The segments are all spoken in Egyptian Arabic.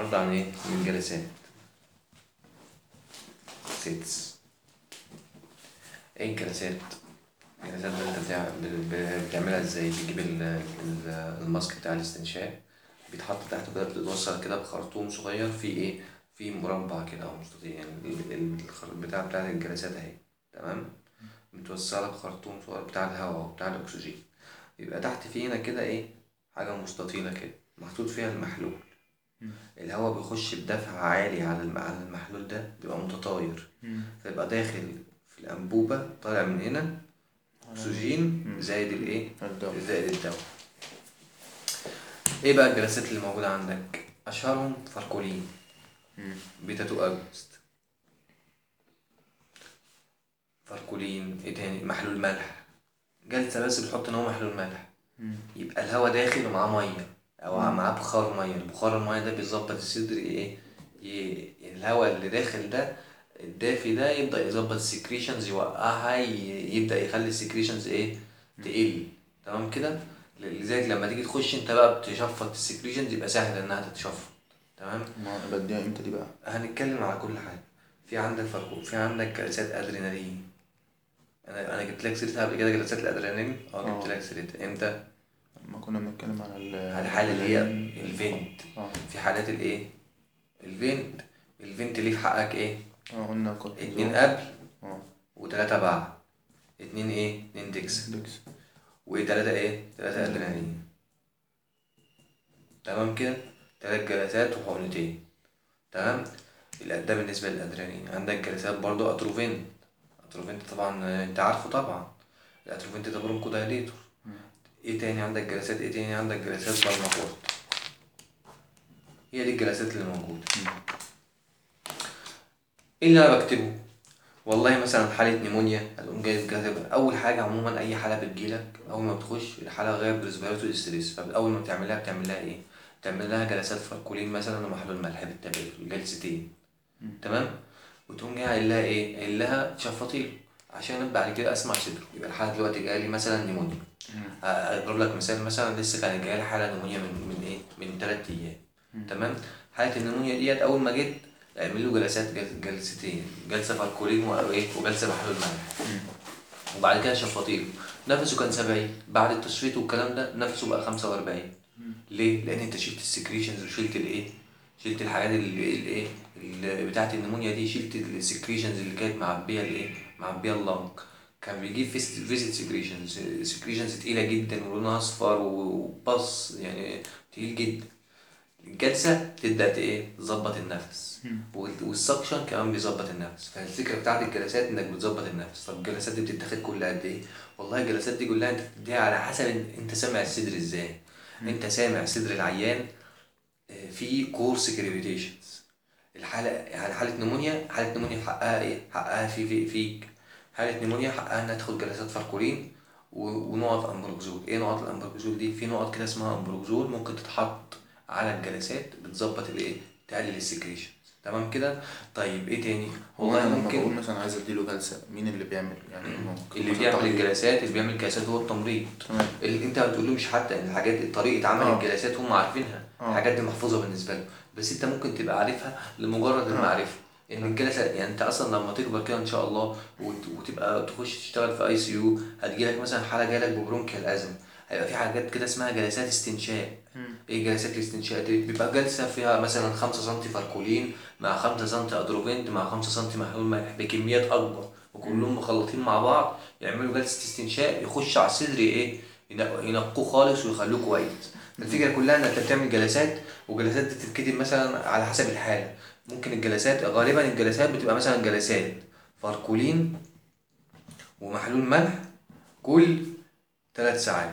النهارده عن ايه من الجلسات سيتس ايه الجلسات الجلسات ده انت بتع- ب- ب- بتعملها ازاي بتجيب ال- ال- الماسك بتاع الاستنشاق بيتحط تحته كده بتتوصل كده بخرطوم صغير فيه ايه فيه مربع كده او مستطيل يعني ال- ال- الخر- بتاع بتاع الجلسات اهي تمام متوصلة بخرطوم صغير بتاع الهواء وبتاع الأكسجين يبقى تحت فينا كده إيه حاجة مستطيلة كده محطوط فيها المحلول مم. الهواء بيخش بدفع عالي على الم- على المحلول ده بيبقى متطاير مم. فيبقى داخل في الأنبوبة طالع من هنا أكسجين مم. زائد الإيه الدواء زائد الدواء إيه بقى الجلسات اللي موجودة عندك أشهرهم فاركولين مم. بيتا 2 أجونست فاركولين ايه تاني محلول ملح جلسة بس بتحط ان هو محلول ملح مم. يبقى الهواء داخل ومعاه مية او مم. معاه بخار مية البخار المية ده بيظبط الصدر ايه ي- الهواء اللي داخل ده الدافي ده يبدأ يظبط السكريشنز يوقعها ي- يبدأ يخلي السكريشنز ايه تقل تمام كده لذلك لما تيجي تخش انت بقى بتشفط السكريشنز يبقى سهل انها تتشفط تمام ما بديها امتى دي بقى؟ هنتكلم على كل حاجة في عندك فرق في عندك جلسات أدرينالين أنا أنا جبت لك سيرتها قبل كده جلسات الأدرينالين أه جبت آه. لك سيرتها إمتى؟ لما كنا بنتكلم على ال على الحالة اللي هي الفينت اه في حالات الإيه؟ الفينت الفينت ليه في حقك إيه؟ اه قلنا كورتيزون اتنين قبل اه وتلاتة بعد اتنين إيه؟ اتنين ديكس ديكس وتلاتة إيه؟ تلاتة أدرينالين تمام كده؟ تلات جلسات وحقنتين تمام؟ ال- ده بالنسبة للأدرينالين عندك جلسات برضو أتروفين أتروفين طبعا آه، أنت عارفه طبعا الأتروفين ده برونكو دايليتور مم. إيه تاني عندك جلسات إيه تاني عندك جلسات بالماكورت هي دي الجلسات اللي موجودة مم. ايه اللي انا بكتبه والله مثلا حالة نيمونيا هتقوم جاي كاتب اول حاجة عموما اي حالة بتجيلك اول ما بتخش الحالة غير بريسبيراتوري ستريس فاول ما بتعملها بتعملها ايه بتعمل لها جلسات فاركولين مثلا ومحلول ملح بالتبادل جلستين مم. تمام وتقوم جاي قايل لها ايه قايل لها شفطيله عشان أنا بعد كده اسمع صدره يبقى الحالة دلوقتي جايه لي مثلا نيمونيا مم. اضرب لك مثال مثلا لسه كانت جايه لي حالة نيمونيا من من ايه من ثلاث ايام مم. تمام حالة النمونيا ديت أول ما جيت اعمل له جلسات جل- جلستين جلسة فاركولين وإيه وجلسة محلول ملح مم. وبعد كده شفاطيله نفسه كان 70 بعد التشفيط والكلام ده نفسه بقى 45 مم. ليه؟ لأن أنت شلت السكريشنز وشلت الإيه؟ شلت الحاجات اللي الإيه؟ اللي بتاعت النمونيا دي شلت السكريشنز اللي كانت معبية الإيه؟ معبية اللنج كان بيجيب فيزيت سكريشنز سكريشنز تقيلة جدا ولونها أصفر وبص يعني تقيل جدا الجلسة تبدأ ت- ايه تظبط النفس مم. وال- والسكشن كمان بيظبط النفس فالفكرة بتاعت الجلسات انك بتظبط النفس طب الجلسات دي بتتاخد كل قد ايه والله الجلسات دي كلها انت بتديها على حسب ان- انت سامع الصدر ازاي انت سامع صدر العيان آه، في كورس كريبيتيشنز الحالة يعني حالة نمونيا حالة نمونيا حقها ايه حقها في في فيك حالة نمونيا حقها انها تاخد جلسات فاركولين و- ونقط امبروكزول ايه نقط الامبروكزول دي في نقط كده اسمها امبروكزول ممكن تتحط على الجلسات بتظبط الايه تقلل السكريشن تمام كده طيب ايه تاني هو والله انا لما بقول ممكن مثلا عايز اديله جلسه مين اللي بيعمل يعني ممكن اللي مثلا بيعمل طبيب. الجلسات اللي بيعمل الجلسات هو التمريض تمام اللي انت ما بتقولهمش حتى ان الحاجات طريقه عمل اه. الجلسات هم عارفينها اه. الحاجات دي محفوظه بالنسبه لهم بس انت ممكن تبقى عارفها لمجرد اه. المعرفه ان الجلسه يعني انت اصلا لما تكبر كده ان شاء الله وت- وتبقى تخش تشتغل في اي سي يو هتجيلك مثلا حاله جايلك ببرونكيال ازمه هيبقى في حاجات كده اسمها جلسات استنشاق مم. ايه جلسات الاستنشاق دي بيبقى جلسه فيها مثلا 5 سم فاركولين مع 5 سم ادروفنت مع 5 سم محلول ملح بكميات اكبر وكلهم مخلطين مع بعض يعملوا جلسه استنشاق يخش على الصدر ايه ينق- ينقوه خالص ويخلوه كويس الفكره كلها انك بتعمل جلسات وجلسات دي تتكتب مثلا على حسب الحاله ممكن الجلسات غالبا الجلسات بتبقى مثلا جلسات فاركولين ومحلول ملح كل ثلاث ساعات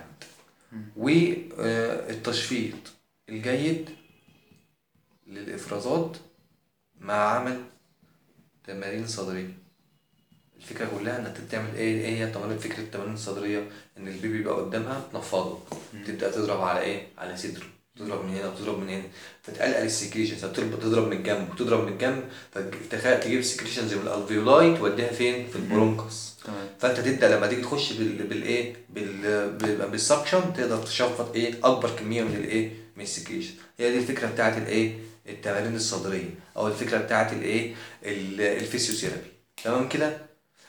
والتشفيط الجيد للإفرازات مع عمل تمارين صدرية الفكرة كلها انك بتعمل ايه ايه هي التمارين فكرة التمارين الصدرية ان البيبي يبقى قدامها تنفضه تبدأ تضرب على ايه على صدره تضرب من هنا وتضرب من هنا فتقلقل السكريشنز فتضرب تضرب من الجنب وتضرب من الجنب فتخيل تجيب السكريشنز من الالفيولاي توديها فين في البرونكس تمام فانت تبدا لما تيجي تخش بال بالايه بال بال- بالسكشن تقدر تشفط ايه اكبر كميه من الايه من السكريشن هي دي الفكره بتاعت الايه التمارين الصدريه او الفكره بتاعت الايه ال- الفيسيوثيرابي تمام كده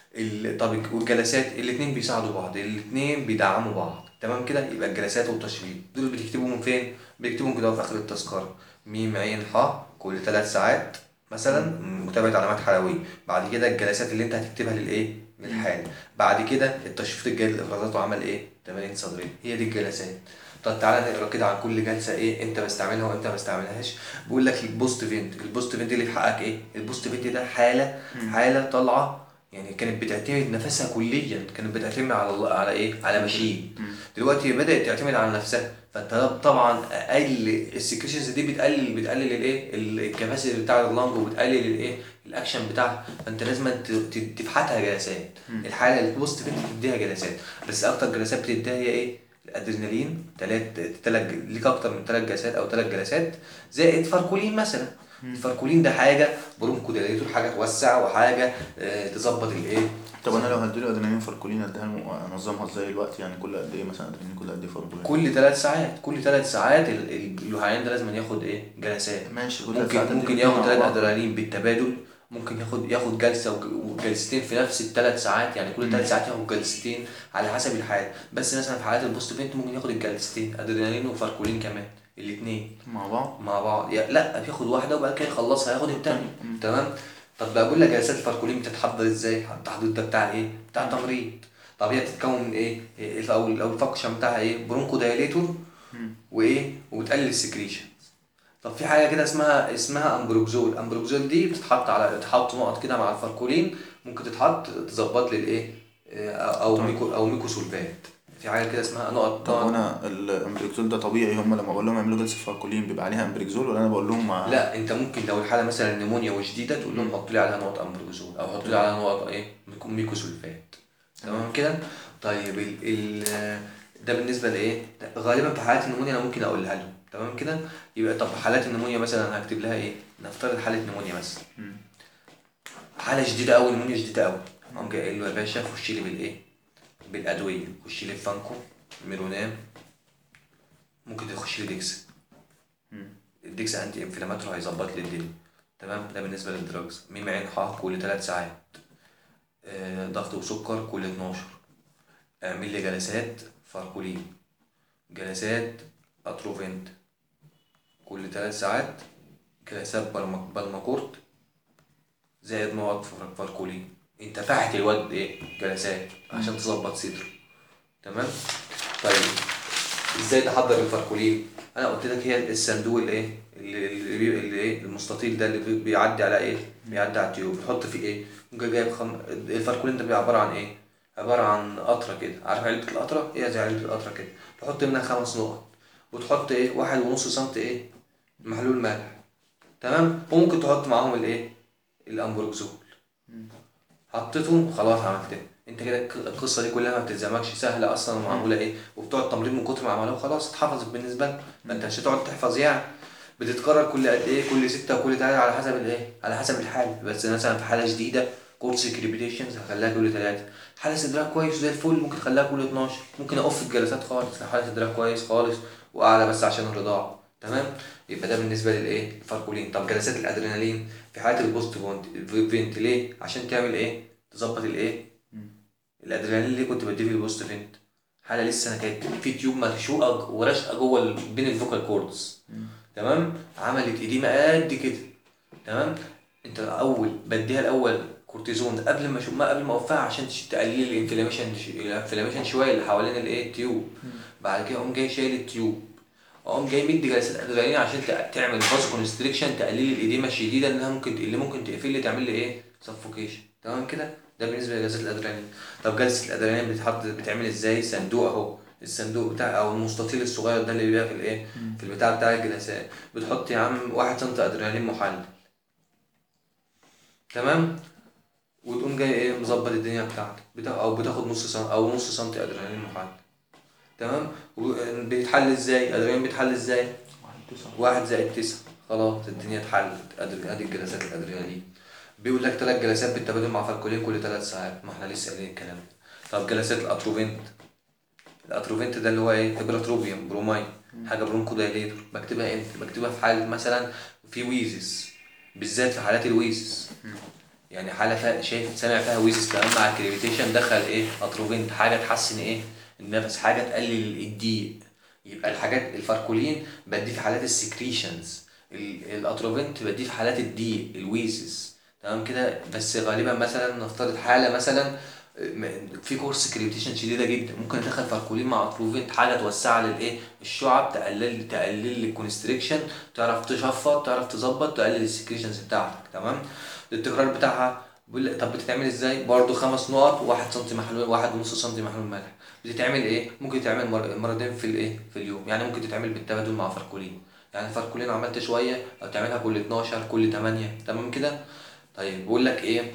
ال- طب والجلسات الاثنين بيساعدوا بعض الاثنين بيدعموا بعض تمام كده يبقى الجلسات والتشريط دول بتكتبهم فين بتكتبهم كده في اخر التذكره ميم عين ح كل ثلاث ساعات مثلا متابعه علامات حيويه بعد كده الجلسات اللي انت هتكتبها للايه للحال بعد كده التشفيط الجيد للافرازات وعمل ايه تمارين صدريه هي دي الجلسات طب تعالى نقرا كده عن كل جلسه ايه انت بستعملها وامتى ما بستعملهاش بيقول لك البوست فينت البوست فينت اللي في حقك ايه البوست فينت ده حاله حاله طالعه يعني كانت بتعتمد نفسها كليا كانت بتعتمد على الله على ايه على ماشين دلوقتي بدات تعتمد على نفسها فانت طبعا اقل السكريشنز دي بتقلل بتقلل الايه الكباسيتي بتاع اللنج وبتقلل الايه الاكشن بتاعها فانت لازم ت- ت- تفحتها جلسات الحاله البوست فينت تديها جلسات بس اكتر جلسات بتديها هي ايه الادرينالين تلات تلات ليك اكتر من ثلاث جلسات او ثلاث جلسات زائد فاركولين مثلا الفاركولين ده حاجه برونكو ديليتور حاجه توسع وحاجه آه، تظبط الايه طب انا لو هديله ادرينالين فاركولين اديها له انظمها ازاي الوقت يعني كل قد ايه مثلا ادرينالين كل قد ايه فاركولين كل ثلاث ساعات كل ثلاث ساعات ال- ال- الوعيان ده لازم ياخد ايه جلسات ماشي كل ثلاث ممكن ساعات ممكن أديله ياخد مع ثلاث بعض. ادرينالين بالتبادل ممكن ياخد ياخد جلسه وج- وجلستين في نفس الثلاث ساعات يعني كل ثلاث ساعات ياخد جلستين على حسب الحاله بس مثلا في حالات البوست فينت ممكن ياخد الجلستين ادرينالين وفاركولين كمان الاثنين مع بعض مع بعض يا- لا بياخد واحده وبعد كده يخلصها ياخد التانية تمام طب بقول لك جلسات الفاركولين بتتحضر ازاي التحضير ده بتاع ايه بتاع التمريض طب هي بتتكون من ايه إيه- او او الفانكشن بتاعها ايه برونكو دايليتور وايه وبتقلل السكريشن طب في حاجه كده اسمها اسمها امبروكزول امبروكزول دي بتتحط على تحط نقط كده مع الفاركولين ممكن تتحط تظبط لي الايه إيه، او طيب. ميكو او ميكوسولفات في حاجه كده اسمها نقط طب نقط وانا الامبريكزول ده طبيعي هم لما بقول لهم يعملوا جلسه فاركولين بيبقى عليها امبريكزول ولا انا بقول لهم مع لا انت ممكن لو الحاله مثلا نمونيا وشديده تقول لهم حطوا لي عليها نقط امبروزول او حطوا لي عليها نقط ايه ميكو- ميكوسولفات تمام كده طيب ال ال ده بالنسبه لايه ده غالبا في حالات النمونيا انا ممكن اقولها لهم تمام كده يبقى طب حالات النمونيا مثلا هكتب لها ايه نفترض حاله نمونيا مثلا مم. حاله شديده قوي نمونيا شديده قوي قام جاي قايل له يا باشا خش لي بالايه بالادويه خش لي بفانكو ميرونام ممكن تخش لي ديكس مم. الديكس انتي انفلاماتوري هيظبط لي الدنيا تمام ده بالنسبه للدراجز ميم عين ح كل 3 ساعات آه، ضغط وسكر كل 12 اعمل لي جلسات فاركولين جلسات اتروفنت كل 3 ساعات جلسات بالما- بالماكورت زائد نقط فار- فاركولين انت فاحت الواد ايه جلسات عشان تظبط صدره تمام طيب ازاي تحضر الفاركولين انا قلت لك هي الصندوق الايه اللي اللي بي- اللي ايه المستطيل ده اللي بي- بيعدي على ايه بيعدي على التيوب بتحط فيه ايه ممكن جايب خم... الفاركولين ده بيبقى عباره عن ايه عباره عن قطره كده عارف علبه القطره هي زي علبه القطره كده تحط منها خمس نقط وتحط ايه واحد ونص سنت ايه محلول ملح تمام وممكن تحط معاهم الايه الامبروكسول حطيتهم خلاص عملت ايه انت كده الق- القصه دي كلها ما بتلزمكش سهله اصلا ومعموله ايه وبتوع التمريض من كتر ما عملوها خلاص اتحفظت بالنسبه لك ما انت مش هتقعد تحفظ يعني بتتكرر كل قد ايه كل ستة وكل تلاتة على حسب الايه على حسب الحالة بس مثلا في حالة شديدة كورس كريبيتيشنز هخليها كل تلاتة حالة صدرها كويس زي الفل ممكن اخليها كل 12 ممكن اقف الجلسات خالص لو حالة صدرها كويس خالص واعلى بس عشان الرضاعة تمام يبقى ده بالنسبة للايه الفاركولين طب جلسات الادرينالين في حالة البوست فونت- فينت ليه عشان تعمل ايه تظبط الايه الادرينالين اللي كنت بديه في البوست فينت حاله لسه انا كانت في تيوب مرشوقه وراشقه جوه ال- بين الفوكال كوردز تمام عملت اديمه قد كده تمام انت الاول بديها الاول كورتيزون قبل ما شو ما قبل ما اوقفها عشان تش- تقلل الانفلاميشن الانفلاميشن شويه اللي حوالين الايه التيوب بعد كده اقوم جاي شايل التيوب اقوم جاي مدي جلسات ادرينالين عشان تع- تعمل فازو كونستريكشن تقلل الاديمه الشديده انها ممكن اللي ممكن تقفل لي تعمل لي ايه سفوكيشن تمام كده ده بالنسبه لجلسات الادرينالين طب جلسه الادرينالين بتتحط بتعمل ازاي صندوق اهو الصندوق بتاع او المستطيل الصغير ده اللي بيبقى في الايه في البتاع بتاع الجلسات بتحط يا عم واحد سنتي ادرينالين محلل تمام وتقوم جاي ايه مظبط الدنيا بتاعتك بتا... او بتاخد نص سم او نص سنتي ادرينالين محلل تمام و- بيتحل ازاي ادرينالين بيتحل ازاي واحد تسعة واحد زائد تسعة خلاص الدنيا اتحلت ادي ادي الجلسات الادرينالين بيقول لك ثلاث جلسات بالتبادل مع فالكولين كل ثلاث ساعات ما احنا لسه قايلين الكلام ده طب جلسات الاتروفنت الاتروفنت ده اللي هو ايه ابراتروبيوم بروماين حاجه برونكو دايليتور بكتبها امتى بكتبها في حاله مثلا في ويزس بالذات في حالات الويزس يعني حاله فيها شايف سامع فيها ويزس كمان مع الكريبيتيشن دخل ايه اتروفنت حاجه تحسن ايه النفس حاجه تقلل الضيق يبقى الحاجات الفاركولين بدي في حالات السكريشنز الاتروفنت بدي في حالات الضيق الويزس تمام كده بس غالبا مثلا نفترض حاله مثلا م- في كورس كريبتيشن شديده جدا ممكن ادخل فاركولين مع اتروفنت حاجه توسع لي الايه الشعب تقلل تقلل لي الكونستريكشن تعرف تشفط تعرف تظبط تقلل السكريشنز بتاعتك تمام التكرار بتاعها بيقول لك طب بتتعمل ازاي برضو خمس نقط واحد سنتي محلول واحد ونص سنتي محلول ملح بتتعمل ايه ممكن تتعمل مر- مرتين في الايه في اليوم يعني ممكن تتعمل بالتبادل مع فاركولين يعني فاركولين عملت شويه او تعملها كل 12 كل 8 تمام كده طيب بيقول لك ايه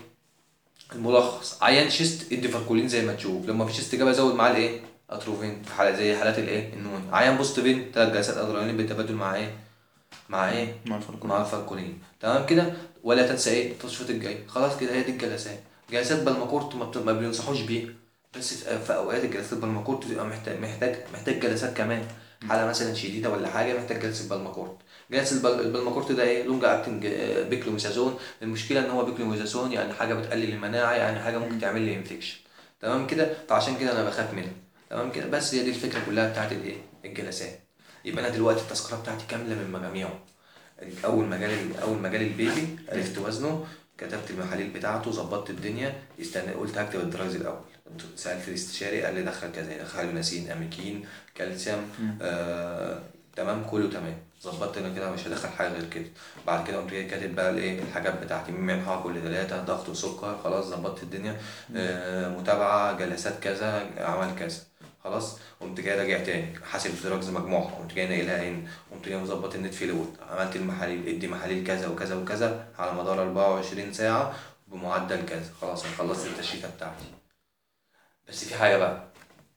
الملخص عيان شيست ادي فاركولين زي ما تشوف لما في شيست جاب ازود معاه الايه اتروفين في حالات زي حالات الايه النون عيان بوست فين ثلاث جلسات ادرينالين بالتبادل مع ايه مع ايه مع الفرق مع الفاركولين تمام كده ولا تنسى ايه التشفيط الجاي خلاص كده هي دي الجلسات جلسات بالماكورت ما, بت... ما بينصحوش بيها بس في, في اوقات الجلسات بالماكورت بتبقى محتاج محتاج محتاج جلسات كمان حاله مثلا شديده ولا حاجه محتاج جلسه بالماكورت جلسه البل... البالماكورت ده ايه لونج اكتنج بيكلوميثازون المشكله ان هو بيكلوميثازون يعني حاجه بتقلل المناعه يعني حاجه ممكن تعمل لي انفكشن تمام كده فعشان كده انا بخاف منها تمام كده بس هي دي الفكره كلها بتاعت الايه الجلسات يبقى انا دلوقتي التذكره بتاعتي كامله من مجاميعه اول مجال اول مجال البيبي عرفت وزنه كتبت المحاليل بتاعته ظبطت الدنيا استنى قلت هكتب الدرايز الاول سالت الاستشاري قال لي دخل كذا دخل يوناسين اميكين كالسيوم آه، تمام كله تمام ظبطت انا كده مش هدخل حاجه غير كده بعد كده قمت جاي كاتب بقى الايه الحاجات بتاعتي مين منحى كل ثلاثه ضغط وسكر خلاص ظبطت الدنيا آه، متابعه جلسات كذا عمل كذا خلاص قمت جاي راجع تاني حاسب الدراجز مجموعها قمت جاي ناقلها هنا قمت جاي مظبط النت فلويد عملت المحاليل ادي محاليل كذا وكذا وكذا على مدار 24 ساعه بمعدل كذا خلاص انا خلصت التشريفه بتاعتي بس في حاجه بقى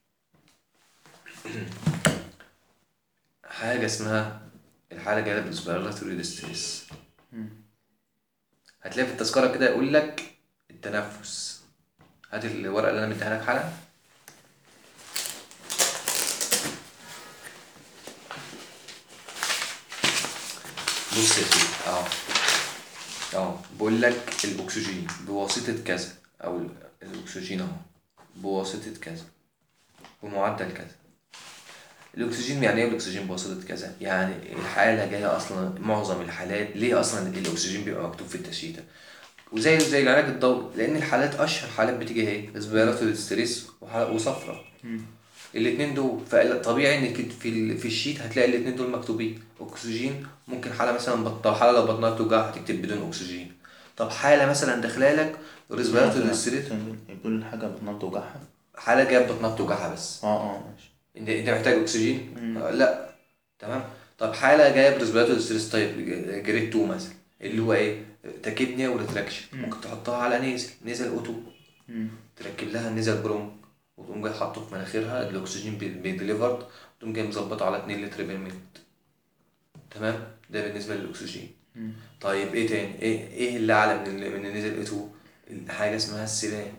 حاجه اسمها الحاله جايه بالريسبيراتوري ديستريس هتلاقي في التذكره كده يقول لك التنفس هات الورقه اللي انا مديها لك حالا بص يا سيدي اهو اهو بقول لك الاكسجين بواسطه كذا او ال- الاكسجين اهو بواسطه كذا بمعدل كذا الاكسجين يعني ايه الاكسجين بواسطه كذا يعني الحاله جايه اصلا معظم الحالات ليه اصلا الاكسجين بيبقى مكتوب في التشريطه وزي زي العلاج الضوئي لان الحالات اشهر حالات بتيجي اهي ريسبيراتوري ستريس وصفرة الاثنين دول فطبيعي انك في ال- في الشيت هتلاقي الاثنين دول مكتوبين اكسجين ممكن حاله مثلا بط... حاله لو بطنها بتوجع هتكتب بدون اكسجين طب حاله مثلا داخله لك ريسبيراتوري ستريس يقول حاجه بطنها بتوجعها حاله جايه بطنها بتوجعها بس اه اه ماشي انت انت محتاج اكسجين آه، لا تمام طب حاله جايه بريسبيراتوري ستريس تايب جريد 2 مثلا اللي هو ايه تاكيبنيا وريتراكشن ممكن تحطها على نيزل نيزل اوتو مم. تركب لها النيزل برونج وتقوم جاي حاطه في مناخيرها الاكسجين بي- بيدليفرد وتقوم جاي مظبطه على 2 لتر بالمينت تمام ده بالنسبه للاكسجين مم. طيب ايه تاني ايه ايه اللي اعلى من ال- من النيزل اوتو حاجه اسمها السلام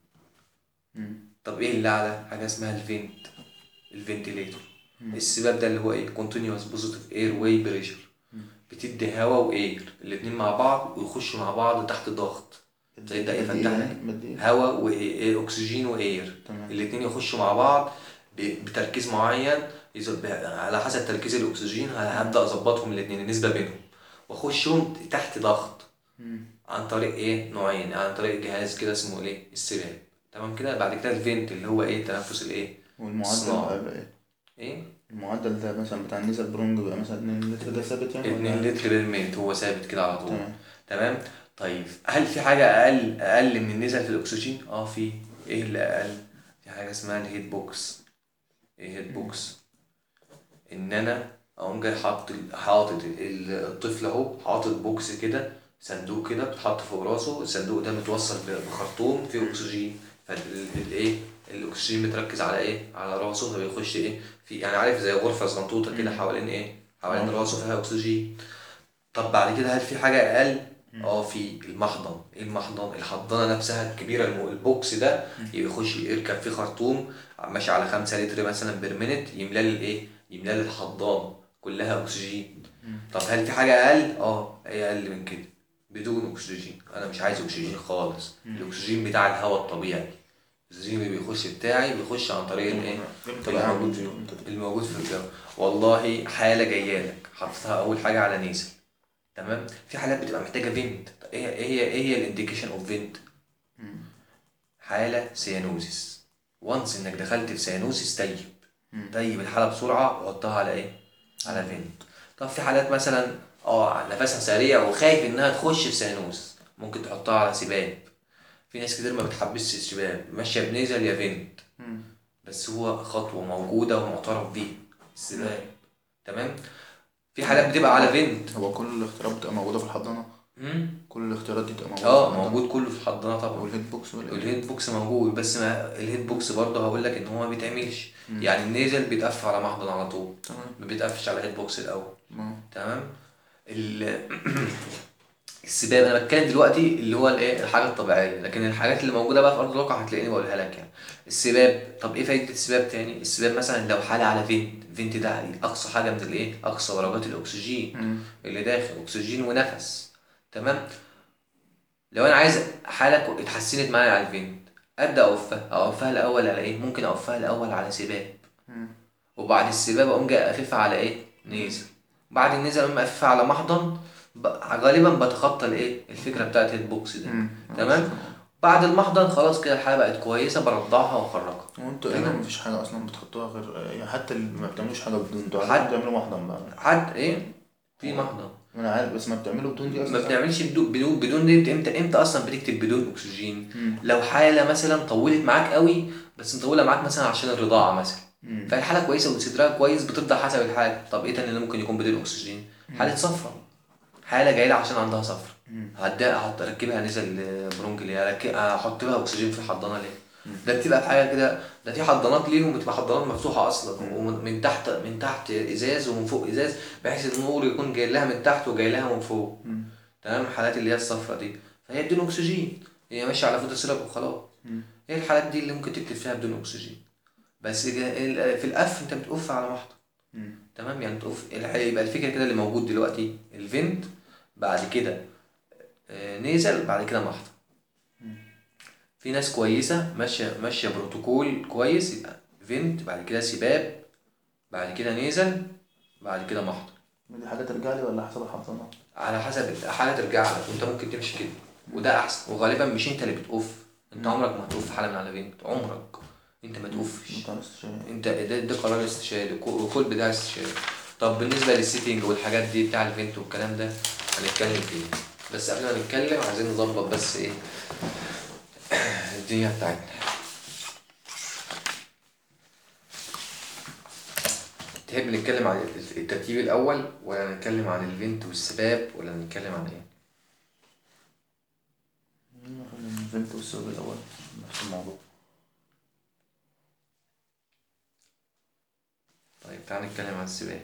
مم. طب ايه اللي اعلى حاجه اسمها الفنت الفنتيليتور السباب ده اللي هو ايه كونتينيوس بوزيتيف اير واي بريشر بتدي هواء واير الاتنين مع بعض ويخشوا مع بعض تحت ضغط زي ده بدي يفتح ايه لك بدي ايه هواء واكسجين واير تمام. الاتنين يخشوا مع بعض ب- بتركيز معين يز- على حسب تركيز الاكسجين هبدا اظبطهم الاتنين النسبه بينهم واخشهم تحت ضغط مم. عن طريق ايه نوعين عن طريق جهاز كده اسمه ايه السباب تمام كده بعد كده الفنت اللي هو ايه التنفس الايه والمعدل صناعة. بقى بقى ايه ايه المعدل ده مثلا بتاع النيزل برونج بيبقى مثلا 2 لتر ده ثابت يعني 2 ولا- لتر بالمينت هو ثابت كده على طول تمام تمام طيب هل في حاجة أقل أقل من النسب في الأكسجين؟ اه في إيه اللي أقل؟ في حاجة اسمها الهيت بوكس إيه هيت بوكس؟ إن أنا أقوم جاي حاطط ال- حاطط ال- الطفل أهو حاطط بوكس كده صندوق كده بتحط فوق راسه الصندوق ده متوصل ب- بخرطوم فيه أكسجين فالإيه الأكسجين متركز على إيه؟ على راسه فبيخش إيه؟ في يعني عارف زي غرفة صغنطوطة كده حوالين إيه؟ حوالين آه. راسه فيها أكسجين طب بعد كده هل في حاجة أقل؟ اه في المحضن ايه المحضن الحضانه نفسها الكبيره الم- البوكس ده يخش يركب فيه خرطوم ماشي على خمسة لتر مثلا بير مينت يملى لي الايه يملى لي الحضان كلها اكسجين طب هل في حاجه اقل اه هي اقل من كده بدون اكسجين انا مش عايز اكسجين خالص الاكسجين بتاع الهواء الطبيعي الاكسجين اللي بيخش بتاعي بيخش عن طريق الايه امتى بقى موجود فيه امتى الموجود في الجو والله حاله جايه لك حطيتها اول حاجه على نيزل تمام في حالات بتبقى محتاجه فينت طب ايه ايه هي ايه هي الانديكيشن اوف فينت حاله سيانوزيس وانس انك دخلت في سيانوزيس طيب طيب الحاله بسرعه وحطها على ايه على فينت طب في حالات مثلا اه نفسها سريع وخايف انها تخش في سيانوز ممكن تحطها على سباب في ناس كتير ما بتحبسش السباب ماشيه بنيزل يا فينت بس هو خطوه موجوده ومعترف بيها السباب تمام في حالات بتبقى على فينت هو كل الاختيارات بتبقى موجودة في الحضانة مم. كل الاختيارات دي بتبقى موجودة في اه الحضانة. موجود كله في الحضانه طبعا والهيد بوكس ولا إيه؟ الهيد بوكس موجود بس ما الهيد بوكس برضه هقول لك ان هو ما بيتعملش يعني النيزل بيتقفل على محضن على طول تمام ما بيتقفش على الهيد بوكس الاول ما- تمام ال- السباب انا بتكلم دلوقتي اللي هو الايه الحاجه الطبيعيه لكن الحاجات اللي موجوده بقى في ارض الواقع هتلاقيني بقولها لك يعني السباب طب ايه فايده السباب تاني السباب مثلا لو حاله على فينت فينت ده اقصى حاجه من الايه اقصى درجات الاكسجين مم. اللي داخل اكسجين ونفس تمام لو انا عايز حاله كو- اتحسنت معايا على الفينت ابدا اوقفها اوقفها الاول على ايه ممكن اوقفها الاول على سباب مم. وبعد السباب اقوم جاي اخفها على ايه نيزل بعد النيزل اقوم اخفها على محضن ب- غالبا بتخطى الايه الفكره بتاعت الهيد بوكس ده مم. تمام بعد المحضن خلاص كده الحاله بقت كويسه برضعها واخرجها وانتوا تمام. تقريبا مفيش حاجة أصلا بتحطوها غير يعني حتى اللي ما بتعملوش حاجة بدون انتوا حد- عارفين بتعملوا محضن بقى حد ايه في محضن أنا عارف بس ما بتعملوا بدون دي ما أصلا بنعملش بدون بدون بدون دي امتى امتى اصلا بتكتب بدون اكسجين مم. لو حاله مثلا طولت معاك قوي بس مطوله معاك مثلا عشان الرضاعه مثلا مم. فالحاله كويسه وصدرها كويس بتفضل حسب الحاله طب ايه تاني اللي ممكن يكون بدون اكسجين حاله صفرة حاله جايه لي عشان عندها صفرة مم. هديها هركبها نزل برونج ليه هركب- هحط لها اكسجين في الحضانه ليه ده بتبقى في حاجه كده ده في حضانات ليهم بتبقى حضانات مفتوحه اصلا ومن من تحت من تحت ازاز ومن فوق ازاز بحيث النور يكون جاي لها من تحت وجاي لها من فوق مم. تمام الحالات اللي هي الصفرة دي فهي بدون اكسجين هي ماشيه على فوتو سيراب وخلاص مم. هي الحالات دي اللي ممكن تكتب فيها بدون اكسجين بس ال- في القف انت بتقف على محضن مم. تمام يعني تقف الح- يبقى الفكره كده اللي موجود دلوقتي الفنت بعد كده آه، نيزل بعد كده محضن في ناس كويسه ماشيه ماشيه بروتوكول كويس يبقى فنت بعد كده سباب بعد كده نيزل بعد كده محضن دي حاجة ترجع لي ولا حسب الحضانة؟ على حسب الحاله ترجع لك وانت ممكن تمشي كده وده احسن وغالبا مش انت اللي بتقف انت عمرك ما هتقف في حاله من على فنت عمرك انت ما تقفش انت عايز تشيل. انت ده, ده قرار استشاري وك- وكل بتاع استشاري طب بالنسبه للسيتنج والحاجات دي بتاع الفنت والكلام ده هنتكلم فيه بس قبل ما نتكلم عايزين نظبط بس ايه الدنيا بتاعتنا تحب نتكلم عن الترتيب الاول ولا نتكلم عن الفنت والسباب ولا نتكلم عن ايه البنت والسبب الأول نفس الموضوع طيب تعال نتكلم عن السباق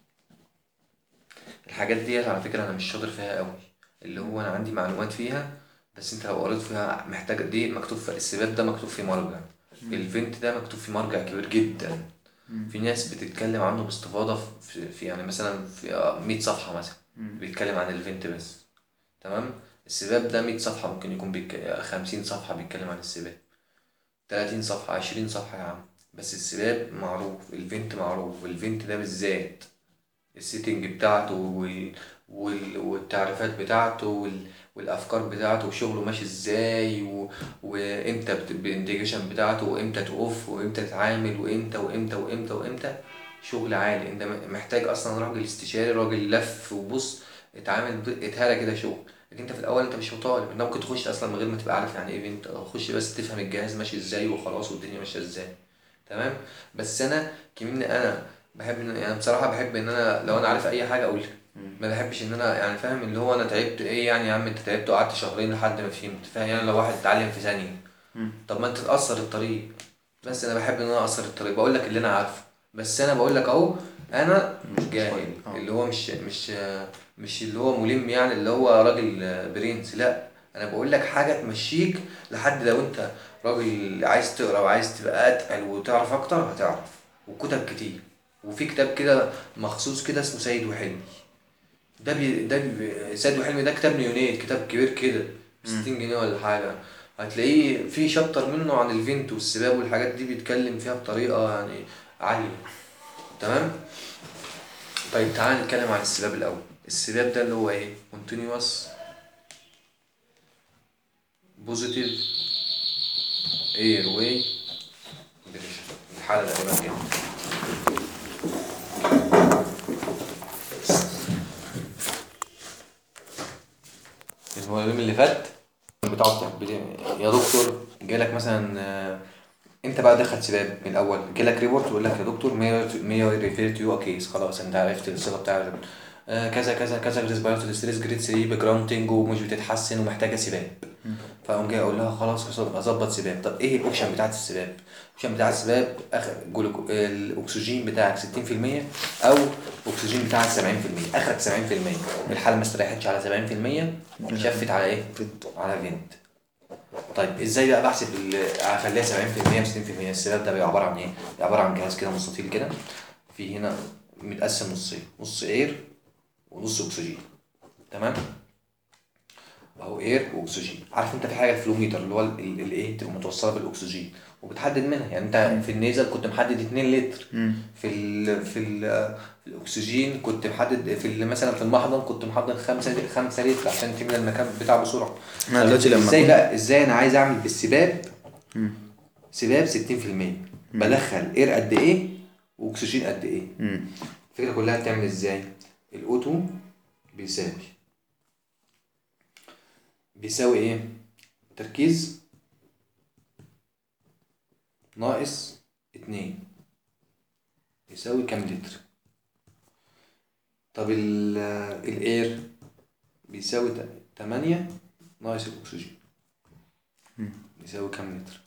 الحاجات ديت على فكرة أنا مش شاطر فيها قوي اللي هو أنا عندي معلومات فيها بس أنت لو قريت فيها محتاج دي مكتوب في السباق ده مكتوب فيه مرجع الفنت ده مكتوب فيه مرجع كبير جدا في ناس بتتكلم عنه باستفاضة في, في يعني مثلا في آه، 100 صفحة مثلا بيتكلم عن الفنت بس تمام السباب ده 100 صفحة ممكن يكون بيك... 50 صفحة بيتكلم عن السباب 30 صفحة 20 صفحة يا عم بس السباب معروف الفنت معروف الفنت ده بالذات السيتنج بتاعته وال... وال... والتعريفات بتاعته وال... والافكار بتاعته وشغله ماشي ازاي و... وامتى بت... الانديكيشن بتاعته وامتى تقف وامتى تتعامل وامتى وامتى وامتى وامتى شغل عالي انت محتاج اصلا راجل استشاري راجل لف وبص اتعامل ب- اتهرى كده شغل لكن انت في الاول انت مش مطالب انت ممكن تخش اصلا من غير ما تبقى عارف يعني ايه ايفنت او تخش بس تفهم الجهاز ماشي ازاي وخلاص والدنيا ماشيه ازاي تمام بس انا كمان انا بحب ان يعني بصراحه بحب ان انا لو انا عارف اي حاجه اقولها ما بحبش ان انا يعني فاهم اللي هو انا تعبت ايه يعني يا عم انت تعبت وقعدت شهرين لحد ما فهمت فاهم يعني لو واحد اتعلم في ثانيه طب ما انت تأثر الطريق بس انا بحب ان انا اقصر الطريق بقول لك اللي انا عارفه بس انا بقول لك اهو انا مش جاهل كويس. اه. اللي هو مش مش مش اللي هو ملم يعني اللي هو راجل برنس لا انا بقول لك حاجه تمشيك لحد لو انت راجل عايز تقرا وعايز تبقى اتقل وتعرف اكتر هتعرف وكتب كتير وفي كتاب كده مخصوص كده اسمه سيد وحلمي ده بي ده بي سيد وحلمي ده كتاب نيونيت كتاب كبير كده ب 60 جنيه ولا حاجة هتلاقيه في شابتر منه عن الفينت والسباب والحاجات دي بيتكلم فيها بطريقة يعني عالية تمام طيب تعال نتكلم عن السباب الأول السباب ده اللي هو ايه continuous positive airway pressure الحالة تقريبا كده اليوم اللي فات بتقعد تحب- يا دكتور جالك مثلا آه، انت بقى دخل سباب من الاول جالك ريبورت يقول لك يا دكتور مية ريفير تو يو كيس خلاص انت عرفت الصيغه بتاع الريبورت. آه، كذا كذا كذا ريسبيراتوري ستريس جريد 3 بجراونتنج ومش بتتحسن ومحتاجه سباب فاقوم جاي اقول لها خلاص اظبط سباب طب ايه الاوبشن بتاعت السباب الاوبشن بتاع السباب اخر جلوكو... الاكسجين بتاعك 60% او الاكسجين بتاعك 70% اخرك 70% الحاله ما استريحتش على 70% شفت على ايه على فينت طيب ازاي بقى بحسب ال- اخليها 70% و60% السباب ده بيبقى عباره عن ايه؟ بيبقى عباره عن جهاز كده مستطيل كده في هنا متقسم نصين نص اير ونص اكسجين تمام؟ اهو اير واكسجين عارف انت في حاجه الفلوميتر اللي هو ال- ال- الايه تبقى متوصله بالاكسجين وبتحدد منها يعني انت في النيزل كنت محدد 2 لتر في ال في ال في الاكسجين كنت محدد في ال- مثلا في المحضن كنت محدد 5 5 لتر عشان تملى المكان بتاعه بسرعه أنا دلوقتي لما ازاي كنت- بقى ازاي انا عايز اعمل بالسباب سباب 60% بدخل اير قد ايه واكسجين قد ايه مم. الفكره كلها بتعمل ازاي الاوتو بيساوي بيساوي ايه تركيز ناقص اتنين يساوي كام لتر طب ال الاير بيساوي ت- تمانية ناقص الاكسجين يساوي كام لتر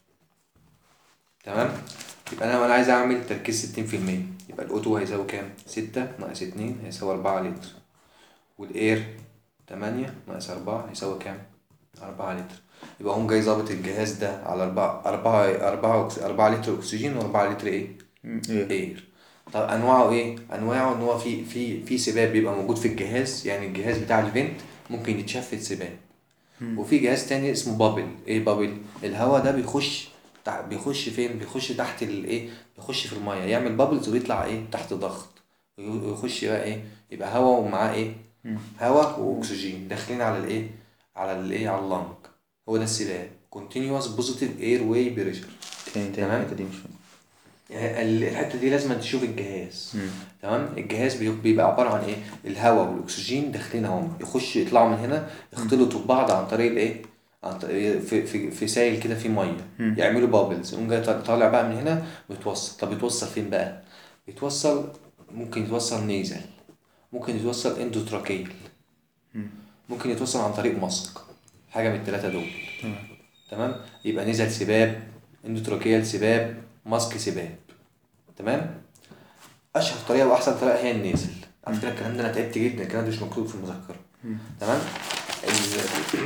تمام يبقى انا وانا عايز اعمل تركيز ستين في المية يبقى الاوتو هيساوي كام ستة ناقص اتنين هيساوي اربعة لتر والاير تمانية ناقص أربعة هيساوي كام؟ أربعة لتر يبقى هم جاي ظابط الجهاز ده على أربعة أربعة أربعة أكس- أربعة لتر أكسجين وأربعة لتر إيه؟ مم. ايه اير طب انواعه ايه انواعه ان هو في في في سباب بيبقى موجود في الجهاز يعني الجهاز بتاع الفنت ممكن يتشفت سباب وفي جهاز تاني اسمه بابل ايه بابل الهواء ده بيخش تع- بيخش فين بيخش تحت الايه بيخش في الميه يعمل بابلز ويطلع ايه تحت ضغط ويخش بقى ايه يبقى هواء ومعاه ايه هواء واكسجين داخلين على الايه على الايه على اللنج هو ده السباب continuous positive airway pressure تاني تاني تمام. الحتة دي مش فاهم يعني ال- الحته دي لازم تشوف الجهاز مم. تمام الجهاز بي- بيبقى عباره عن ايه الهواء والاكسجين داخلين اهم يخش يطلعوا من هنا يختلطوا ببعض عن طريق الايه عن طريق في في في سائل كده في ميه يعملوا بابلز يقوم جاي طال- طالع بقى من هنا ويتوصل طب يتوصل فين بقى يتوصل ممكن يتوصل نيزل ممكن يتوصل اندوتراكيل ممكن يتوصل عن طريق مسق حاجه من الثلاثه دول تمام يبقى نزل سباب اندوتراكيال سباب ماسك سباب تمام اشهر طريقه واحسن طريقه هي النيزل على فكره الكلام ده انا تعبت جدا الكلام ده مش مكتوب في المذكره تمام ال-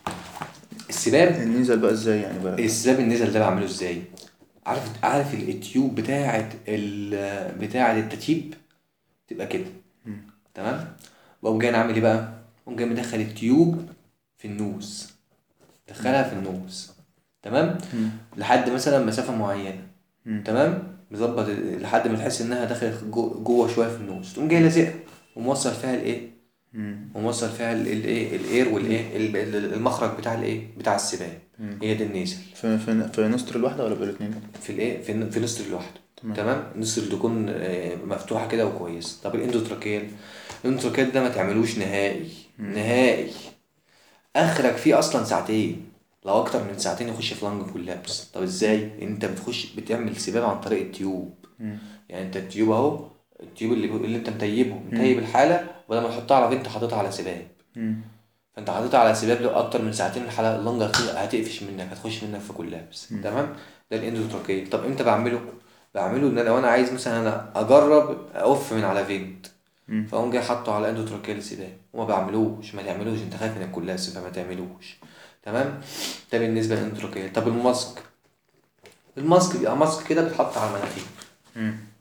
السباب النيزل بقى ازاي يعني بقى السباب النزل ده بعمله ازاي عارف عارف التيوب بتاعه ال بتاعه التتييب تبقى كده تمام بقوم جاي نعمل ايه بقى بقوم جاي مدخل التيوب في النوز دخلها في النوز تمام لحد مثلا مسافه معينه تمام مظبط ال- لحد ما تحس انها دخلت جو- جوه شويه في النوز تقوم جاي لازقها وموصل فيها الايه وموصل فيها ال- الايه الاير والايه ال- ال- المخرج بتاع الايه بتاع السباب هي دي النيزل في في في نستر الواحدة ولا بالاثنين؟ في الايه في الن- في نستر لوحده تمام. تمام نستر تكون آه، مفتوحه كده وكويس طب الاندوتراكيال الاندوتراكيال ده ما تعملوش نهائي نهائي اخرك فيه اصلا ساعتين لو اكتر من ساعتين يخش في لانج كولابس طب ازاي انت بتخش بتعمل سباب عن طريق التيوب يعني انت التيوب اهو التيوب اللي اللي انت متيبه متيب الحاله بدل ما تحطها على فين انت حاططها على سباب فانت حاططها على سباب لو اكتر من ساعتين الحلقه اللنجه هت- هتقفش منك هتخش منك في كولابس تمام ده الاندوتراكيال طب امتى بعمله بعمله ان لو انا عايز مثلا انا اجرب اقف من على فينت فاقوم جاي حاطه على اندوتراكيال سباب وما بعملوش ما تعملوش انت خايف من الكولابس فما تعملوش تمام ده بالنسبه للاندوتراكيال طب الماسك الماسك بيبقى ماسك كده بيتحط على المناخير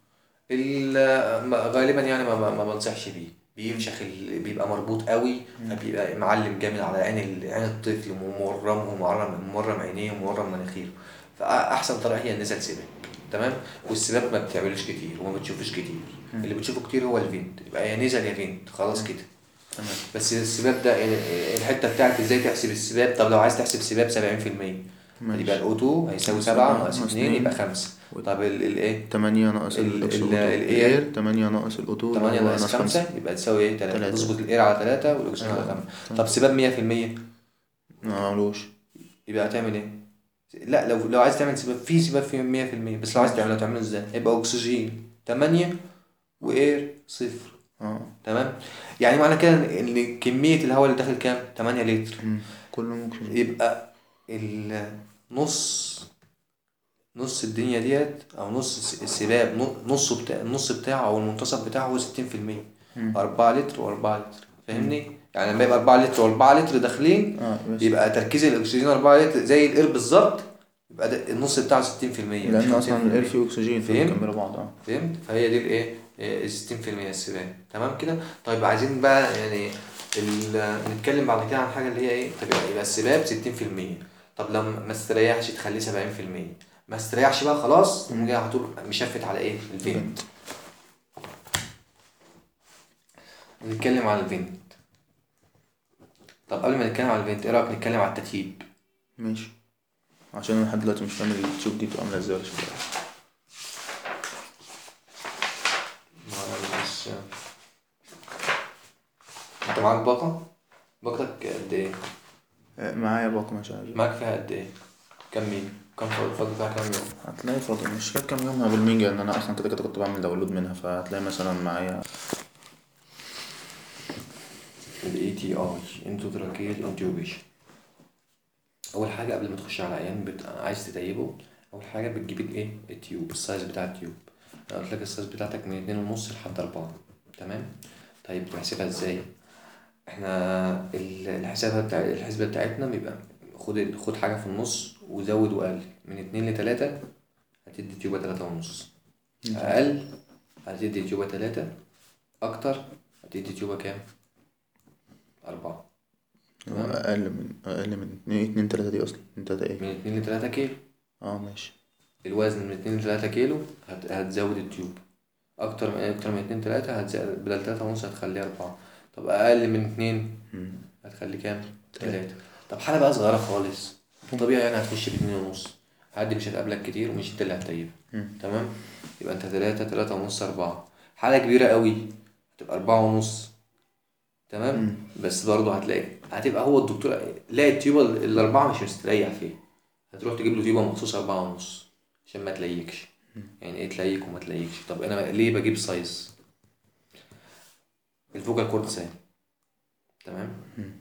ال- ما- غالبا يعني ما, ما, ما بنصحش بيه بيفشخ ال... بيبقى مربوط قوي فبيبقى معلم جامد على عين ال... عين الطفل ومورم ومورم مورم عينيه ومورم مناخيره فاحسن طريقه هي النزل سباك تمام والسباك ما بتعملوش كتير وما بتشوفوش كتير اللي بتشوفه كتير هو الفينت يبقى يا نزل يا فينت خلاص كده تمام بس السباب ده يعني الحته بتاعت ازاي تحسب السباب طب لو عايز تحسب سباب 70% ماشي. يبقى الاوتو هيساوي 7 سبعة ناقص ناقص 2 اتنين. يبقى 5 طب ال- الايه تمانية ناقص ال- ال- ال- الأوتو. الإيه؟ الاير تمانية ناقص الاوتو 8 اللي هو ناقص 5 يبقى تساوي ايه 3 تلاتة. تظبط الاير على 3 والاكسجين على آه. 5 طب سباب 100% ما عملوش يبقى هتعمل ايه لا لو لو عايز تعمل سباب في سباب في 100% بس لو عايز تعمله تعمله ازاي يبقى اكسجين 8 واير صفر اه تمام يعني معنى كده ان إن كميه الهواء اللي داخل كام 8 لتر مم. كله ممكن يبقى النص نص الدنيا ديت او نص السباب نو- نصه بتاع النص بتاعه او المنتصف بتاعه هو 60% مم. 4 لتر و4 لتر فاهمني؟ يعني لما يبقى 4 لتر و4 لتر داخلين اه بس يبقى تركيز الاكسجين 4 لتر زي الاير بالظبط يبقى ده النص بتاعه 60% لان اصلا الاير فيه اكسجين فهمت؟ فبيكملوا بعض اه فهمت؟ فهي دي الايه؟ إيه، 60% السباب تمام كده؟ طيب عايزين بقى يعني ال- نتكلم بعد كده عن حاجه اللي هي ايه؟ طب يبقى السباب 60% طب لما ما استريحش تخليه 70% ما استريحش بقى خلاص تقوم جاي على طول مشفت على ايه؟ الفينت نتكلم عن الفينت طب قبل ما نتكلم عن الفينت ايه رايك نتكلم على التتييب؟ ماشي عشان انا لحد دلوقتي مش فاهم التيوب دي بتبقى عامله ازاي ولا شكلها معلش انت معاك باقة؟ باقتك قد ايه؟ آه، معايا باقة مش عارف معاك فيها قد ايه؟ كم ميل؟ كم فاضل فاضل فيها كم يوم؟ هتلاقي فاضي مش فاكر كام يوم بالميجا لان انا اصلا كده كده كنت بعمل داونلود منها فهتلاقي مثلا معايا ال ATI Endotracheal Intubation أول حاجة قبل ما تخش على عيان بت... عايز تتيبه أول حاجة بتجيب الإيه؟ التيوب السايز بتاع التيوب أنا قلت لك السايز بتاعتك من اتنين ونص لحد أربعة تمام؟ طيب بتحسبها إزاي؟ إحنا ال- الحسابة بتاع الحسبة بتاعتنا بيبقى خد ال- خد حاجة في النص وزود وقلل من اتنين لتلاتة هتدي تيوبة تلاتة ونص أقل هتدي تيوبة تلاتة أكتر هتدي تيوبة كام؟ أربعة هو اقل من اقل من اتنين اتنين تلاتة دي اصلا اتنين تلاتة ايه من اتنين لتلاتة كيلو اه ماشي الوزن من اتنين لتلاتة كيلو هت... هتزود التيوب أكتر من أكتر من اتنين تلاتة هتزود بدل تلاتة ونص هتخليه أربعة طب أقل من اتنين مم. هتخلي كام؟ تلاتة. تلاتة طب حالة بقى صغيرة خالص طبيعي يعني هتخش باتنين ونص عادي مش هتقابلك كتير ومش انت اللي هتطيب مم. تمام يبقى انت تلاتة تلاتة ونص أربعة حالة كبيرة قوي هتبقى أربعة ونص تمام مم. بس برضه هتلاقي هتبقى هو الدكتور لاقي التيوبة الأربعة مش مستريح فيها هتروح تجيب له تيوبة مخصوص أربعة ونص عشان ما تليكش يعني ايه تليك وما تليكش طب أنا ليه بجيب سايز الفوكال كورد سام تمام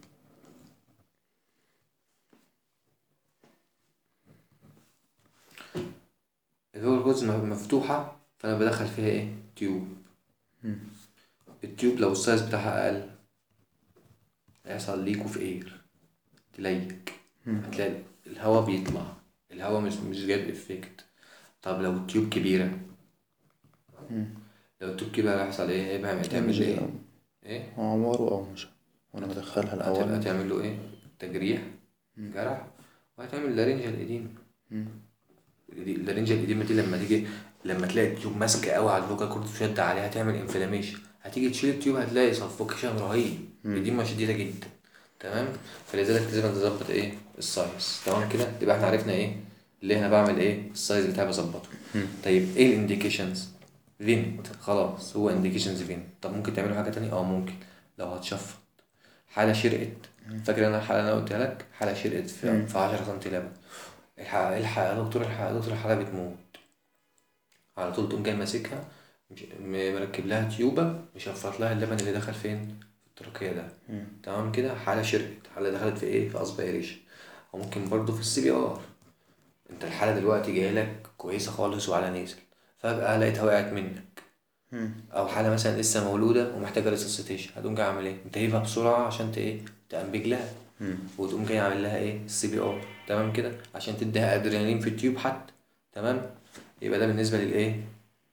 الفوكال كوردز مفتوحة فأنا بدخل فيها ايه تيوب مم. التيوب لو السايز بتاعها أقل هيحصل ليكو في اير تليك مم. هتلاقي الهواء بيطلع الهواء مش مش جايب افكت طب لو التيوب كبيرة مم. لو التيوب كبيرة هيحصل ايه هيبقى هتعمل ايه ايه هو عماره او مش وانا بدخلها هتبقى الاول هتعمل له ايه تجريح جرح وهتعمل لارنجال ايديم مم. اللارنجال ايديم دي لما تيجي لما تلاقي التيوب ماسكه قوي على الفوكال كورد شد عليها هتعمل انفلاميشن هتيجي تشيل التيوب هتلاقي سفوكيشن رهيب ايديما شديده جدا تمام فلذلك لازم تظبط ايه السايز تمام كده يبقى احنا عرفنا ايه اللي انا بعمل ايه السايز بتاعي بظبطه طيب ايه الانديكيشنز فينت خلاص هو انديكيشنز فينت طب ممكن تعملوا حاجه تانية اه ممكن لو هتشفط حاله شرقت فاكر انا الحاله اللي انا قلتها لك حاله شرقت في, في 10 سم لبن الحق الحق يا دكتور الحق يا دكتور الحاله بتموت على طول تقوم جاي ماسكها مش- م- مركب لها تيوبه مشفط لها اللبن اللي دخل فين في التركية ده تمام كده حاله شرقت حاله دخلت في ايه في اسبيريشن وممكن برضو في السي بي ار انت الحاله دلوقتي جايه لك كويسه خالص وعلى نازل فجاه لقيتها وقعت منك مم. او حاله مثلا لسه مولوده ومحتاجه ريسوسيتيشن هتقوم جاي عامل ايه انتهيبها بسرعه عشان ت ايه تنبج لها مم. وتقوم جاي عامل لها ايه السي بي ار تمام كده عشان تديها ادرينالين في التيوب حتى تمام يبقى ده بالنسبه للايه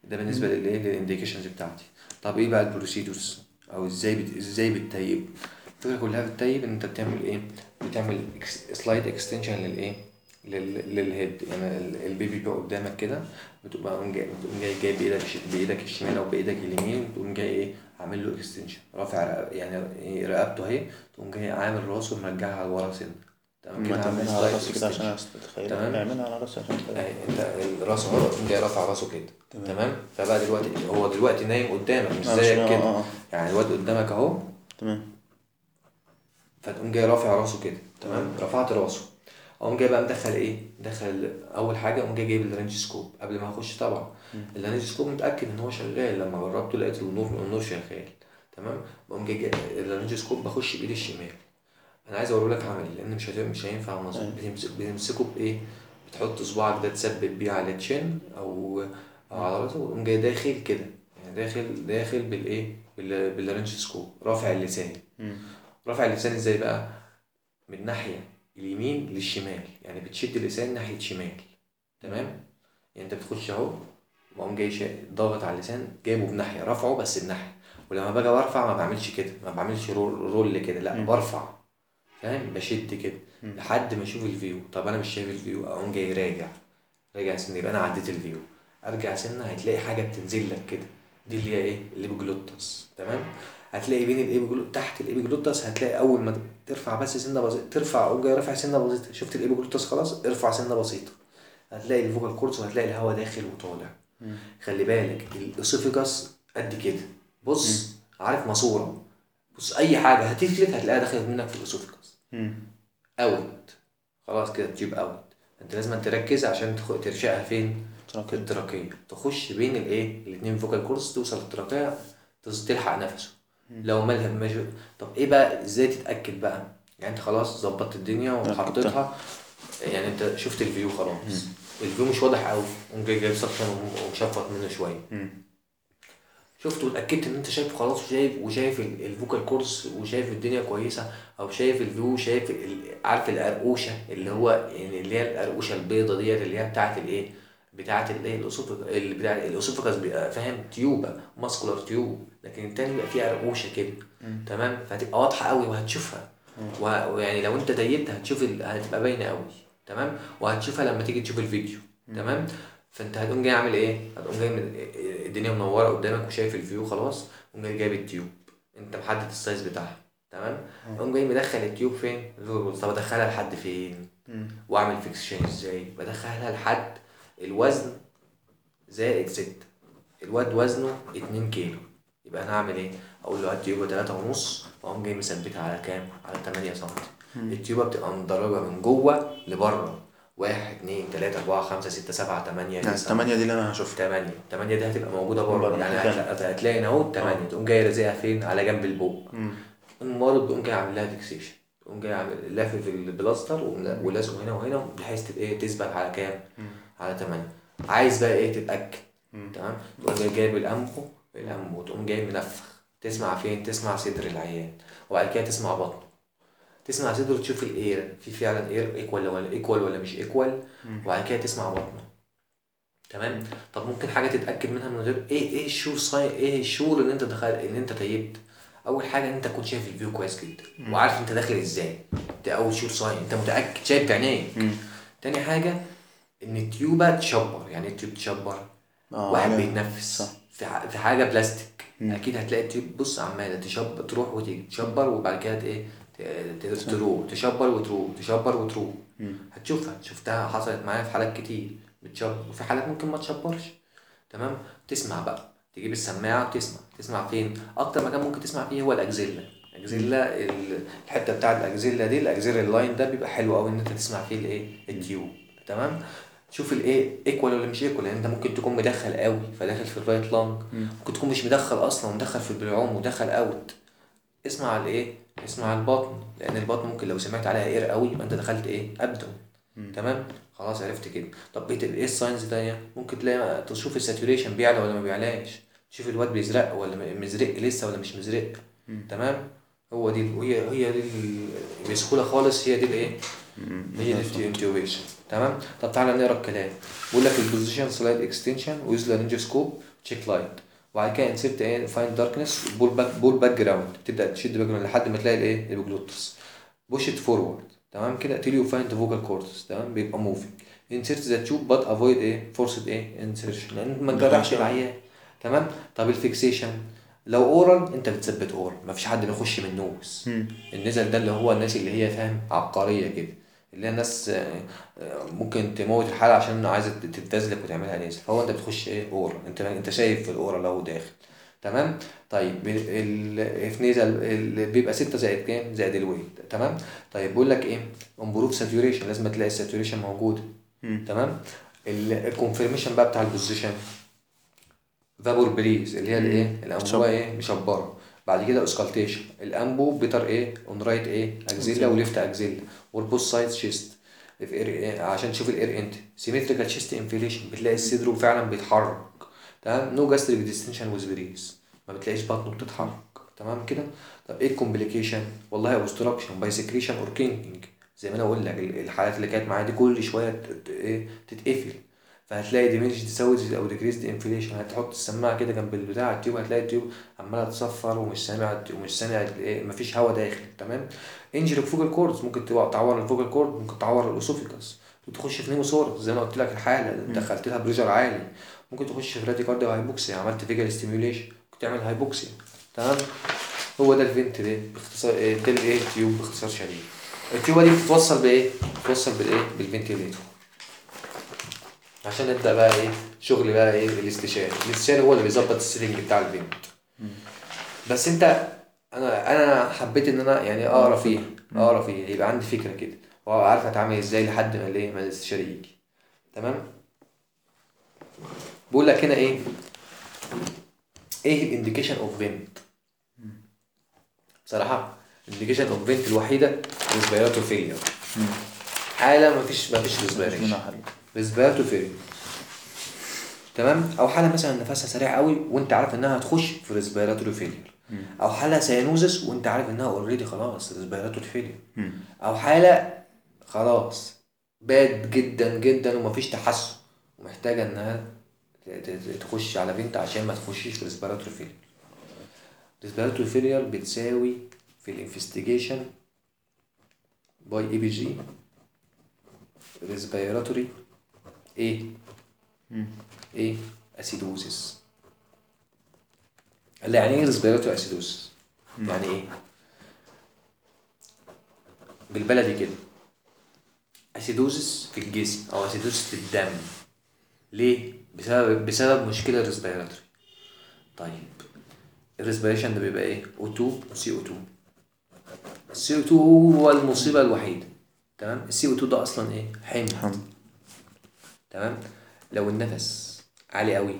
ده بالنسبه للايه للانديكيشنز بتاعتي طب ايه بقى البروسيدورز او ازاي بت... ازاي بتتيب الفكره كلها بتتيب ان انت بتعمل ايه بتعمل سلايد اكستنشن للايه لل... للهيد يعني ال- البيبي بيبقى قدامك كده بتبقى قوم جاي بتقوم جاي جاي بايدك الش- بايدك الشمال او بايدك اليمين تقوم جاي ايه عامل له اكستنشن رافع رق- يعني إيه رقبته اهي تقوم جاي عامل راسه مرجعها لورا سنه تمام ما كده عامل تعملها على slide راسي كده extension. عشان اتخيل تمام. اعملها على راسي عشان أتخيل. اهي انت الراس اهو تقوم جاي رافع راسه كده تمام. تمام فبقى دلوقتي هو دلوقتي نايم قدامك مش آه، زيك آه، كده آه، آه. يعني الواد قدامك اهو تمام فتقوم جاي رافع راسه كده تمام رفعت راسه اقوم جاي بقى مدخل ايه دخل اول حاجه اقوم جاي جايب الرانج سكوب قبل ما اخش طبعا الرانج سكوب متاكد ان هو شغال لما جربته لقيت النور النور شغال تمام بقوم جاي جاي- الرانج سكوب بخش بايدي الشمال انا عايز اوري لك عملي لان مش هت- مش هينفع مظبوط أيوة. بتمسك بتمسكه بايه بتحط صباعك ده تثبت بيه على التشين او او على راسه وتقوم جاي داخل كده يعني داخل داخل بالايه بال- بالرانج سكوب رافع اللسان مم. رافع اللسان ازاي بقى من ناحية اليمين للشمال يعني بتشد اللسان ناحية شمال تمام يعني انت بتخش اهو وقوم جاي شا- ضاغط على اللسان جايبه بناحية رافعه بس بناحية ولما باجي برفع ما بعملش كده ما بعملش رول, رول كده لا مم. برفع فاهم بشد كده مم. لحد ما اشوف الفيو طب انا مش شايف الفيو اقوم جاي راجع راجع سنة يبقى انا عديت الفيو ارجع سنة هتلاقي حاجة بتنزل لك كده دي اللي هي ايه الليبوجلوتس تمام هتلاقي بين الابيجلوت تحت الابيجلوتس هتلاقي اول ما ترفع بس سنه بسيطه ترفع قوم جاي رافع سنه بسيطه شفت الابيجلوتس خلاص ارفع سنه بسيطه هتلاقي الفوكال كورس وهتلاقي الهواء داخل وطالع مم. خلي بالك الاسوفيجاس قد كده بص عارف ماسوره بص اي حاجه هتفلت هتلاقيها دخلت منك في الاسوفيجاس مم. اوت خلاص كده تجيب اوت انت لازم تركز عشان تخ- ترشقها فين في تراكم. التراكية تخش بين الايه الاتنين فوكال كورس توصل للتراكية تص- تلحق نفسه لو مالها مش طب ايه بقى ازاي تتأكد بقى يعني انت خلاص ظبطت الدنيا وحطيتها يعني انت شفت الفيو خلاص الفيو مش واضح قوي قوم جاي جايب سكشن ومشفط منه شويه مم. شفت واتاكدت ان انت شايف خلاص وشايف وشايف ال- الفوكال كورس وشايف الدنيا كويسه او شايف الفيو شايف ال- عارف القرقوشه اللي هو يعني اللي هي القرقوشه البيضه ديت اللي هي بتاعه الايه بتاعه الايه الاسوفج اللي بتاع الاسوفجاس بيبقى فاهم تيوبه ماسكولار تيوب لكن التاني بيبقى فيه قرقوشه كده تمام فهتبقى واضحه قوي وهتشوفها و- ويعني لو انت ديت هتشوف ال... هتبقى باينه قوي تمام وهتشوفها لما تيجي تشوف الفيديو تمام فانت هتقوم جاي عامل ايه هتقوم جاي من... الدنيا منوره قدامك وشايف الفيو خلاص قوم جاي جايب التيوب انت محدد السايز بتاعها تمام قوم جاي مدخل التيوب فين طب ادخلها لحد فين مم. واعمل فيكسيشن ازاي بدخلها لحد الوزن زائد ستة الواد وزنه اتنين كيلو يبقى انا هعمل ايه اقول له هات تيوبه تلاتة ونص واقوم جاي مثبتها على كام على تمانية سنتي التيوبه بتبقى مدرجه من جوه لبره واحد اتنين تلاتة أربعة خمسة ستة سبعة تمانية يعني تسعة الثمانية دي اللي انا هشوفها تمانية تمانية دي هتبقى موجودة بره بره، يعني مكان. هتلا- هتلاقي هنا اهو تمانية تقوم جاي رازقها فين على جنب البوق مم. الممرض بيقوم جاي عامل لها فيكسيشن يقوم جاي عامل لافف البلاستر وملا- ولازقه هنا وهنا بحيث تبقى ايه تثبت على كام؟ على 8 عايز بقى ايه تتأكد تمام تقوم جاي جايب الأنبو الأنبو وتقوم جاي منفخ تسمع فين؟ تسمع صدر العيان وبعد كده تسمع بطنه تسمع صدره تشوف الاير في فعلا اير ايكوال ولا ايكوال ولا مش ايكوال وبعد كده تسمع بطنه تمام طب ممكن حاجه تتاكد منها من غير ايه ايه الشور صاي ايه الشور ان انت دخل ان انت تيبت اول حاجه ان انت تكون شايف الفيو كويس جدا وعارف انت داخل ازاي ده اول شور صاي انت متاكد شايف بعينيك مم. تاني حاجه ان التيوبه تشبر يعني إيه التيوب تشبر اه واحد على- بيتنفس صح. في ح- في حاجه بلاستيك مم. اكيد هتلاقي التيوب بص عماله تشبر تروح وتيجي تشبر وبعد كده ت- ايه ت- ت- تروح تشبر وتروح تشبر وتروح مم. هتشوفها شفتها حصلت معايا في حالات كتير بتشبر وفي حالات ممكن ما تشبرش تمام تسمع بقى تجيب السماعه وتسمع تسمع فين اكتر مكان ممكن تسمع فيه هو الاجزيلا الاجزيلا ال- الحته بتاعه الاجزيلا دي الاجزيلا اللاين ده بيبقى حلو قوي ان انت تسمع فيه الايه التيوب تمام شوف الايه ايكوال ولا مش ايكوال لان انت ممكن تكون مدخل قوي فداخل في الرايت لانج ممكن تكون مش مدخل اصلا ومدخل في البلعوم ودخل اوت اسمع الايه اسمع البطن لان البطن ممكن لو سمعت عليها اير قوي يبقى انت دخلت ايه ابدون تمام خلاص عرفت كده طب ايه ايه الساينز ده ممكن تلاقي تشوف الساتوريشن بيعلى ولا ما بيعلاش تشوف الواد بيزرق ولا م- مزرق لسه ولا مش مزرق تمام هو دي وهي هي دي ال- بسهوله خالص هي دي الايه هي دي الانتيوبيشن تمام طب تعالى نقرا الكلام بيقول لك البوزيشن سلايد اكستنشن ويز لارنجوسكوب تشيك لايت وبعد كده انسرت ايه فاين داركنس بول باك بول باك جراوند تبدا تشد باك جراوند لحد ما تلاقي الايه البجلوتس بوش ات فورورد تمام كده تيل يو فايند فوكال كوردز تمام بيبقى موفينج انسرت ذا تيوب بات افويد ايه فورسد ايه انسرشن لان ما تجرحش العيان تمام طب الفيكسيشن لو اورال انت بتثبت اورال مفيش حد بيخش من نوز النزل ده اللي هو الناس اللي هي فاهم عبقريه كده اللي هي ناس آه، آه، ممكن تموت الحاله عشان عايزه تتدزلك وتعملها نزل فهو انت بتخش ايه اورال انت انت شايف في الاورال اهو داخل تمام طيب ال- في نزل ال- بيبقى 6 زائد كام زائد الويت تمام طيب بيقول لك ايه امبروف ساتوريشن لازم تلاقي الساتوريشن موجود تمام الكونفirmation بقى بتاع البوزيشن فابور بريز اللي هي الايه الانبوبه ايه مشبره بعد كده اسكالتيشن الانبو بيتر ايه اون رايت ايه اكزيلا وليفت اكزيلا والبوست سايد شيست في اير إيه عشان تشوف الاير انت سيمتريكال شيست انفليشن بتلاقي الصدر فعلا بيتحرك تمام نو جاستريك ديستنشن ويز بريز ما بتلاقيش بطنه بتتحرك تمام كده طب ايه الكومبليكيشن والله اوبستراكشن باي سكريشن اور كينجنج زي ما انا اقول لك ال- الحالات اللي كانت معايا دي كل شويه ت- ت- ايه تتقفل فهتلاقي ديمينج تسوي او ديكريز انفليشن هتحط السماعه كده جنب البتاع التيوب هتلاقي التيوب عماله تصفر ومش سامع ومش سامع ايه مفيش هواء داخل تمام انجري فوكال كوردز ممكن تبقى تعور الفوكال كورد ممكن تعور الاسوفيكس وتخش في نيموسورس زي ما قلت لك الحاله دخلت لها بريشر عالي ممكن تخش في راديكارديا هايبوكسيا عملت فيجال ستيميوليشن ممكن تعمل هايبوكسيا تمام هو ده الفنت ده باختصار ايه ده الايه تيوب باختصار شديد التيوبه دي بتتوصل بايه بتتوصل بالايه بالفنتيليتور عشان نبدا بقى ايه شغل بقى ايه الاستشاري الاستشاري هو اللي بيظبط السيتنج بتاع الفنت بس انت انا انا حبيت ان انا يعني اقرا فيه اقرا فيه يبقى عندي فكره كده وعارف اتعامل ازاي لحد ما الايه ما الاستشاري يجي تمام بقول لك هنا ايه ايه الانديكيشن اوف فينت بصراحه الانديكيشن اوف فينت الوحيده ريسبيراتو فيلير حاله مفيش مفيش مش ريسبيريشن منها حل ريسبيراتو فيلير تمام او حاله مثلا نفسها سريع قوي وانت عارف انها هتخش في ريسبيراتوري فيلير او حاله سيانوزس وانت عارف انها اوريدي خلاص ريسبيراتوري فيلير او حاله خلاص باد جدا جدا ومفيش تحسن ومحتاجه انها ت- ت- تخش على بنت عشان ما تخشش في ريسبيراتوري فيلير ريسبيراتوري فيلير بتساوي في الانفستيجيشن باي اي بي جي ريسبيراتوري ايه ايه اسيدوزيس قال لي يعني ايه ريسبيراتوري اسيدوزيس يعني ايه بالبلدي كده اسيدوزيس في الجسم او اسيدوزيس في الدم ليه بسبب بسبب مشكله ريسبيراتوري طيب الريسبيريشن ده بيبقى ايه O2 وسي او 2 السي او 2 هو المصيبه الوحيده تمام السي او 2 ده اصلا ايه حمض حمض تمام لو النفس عالي قوي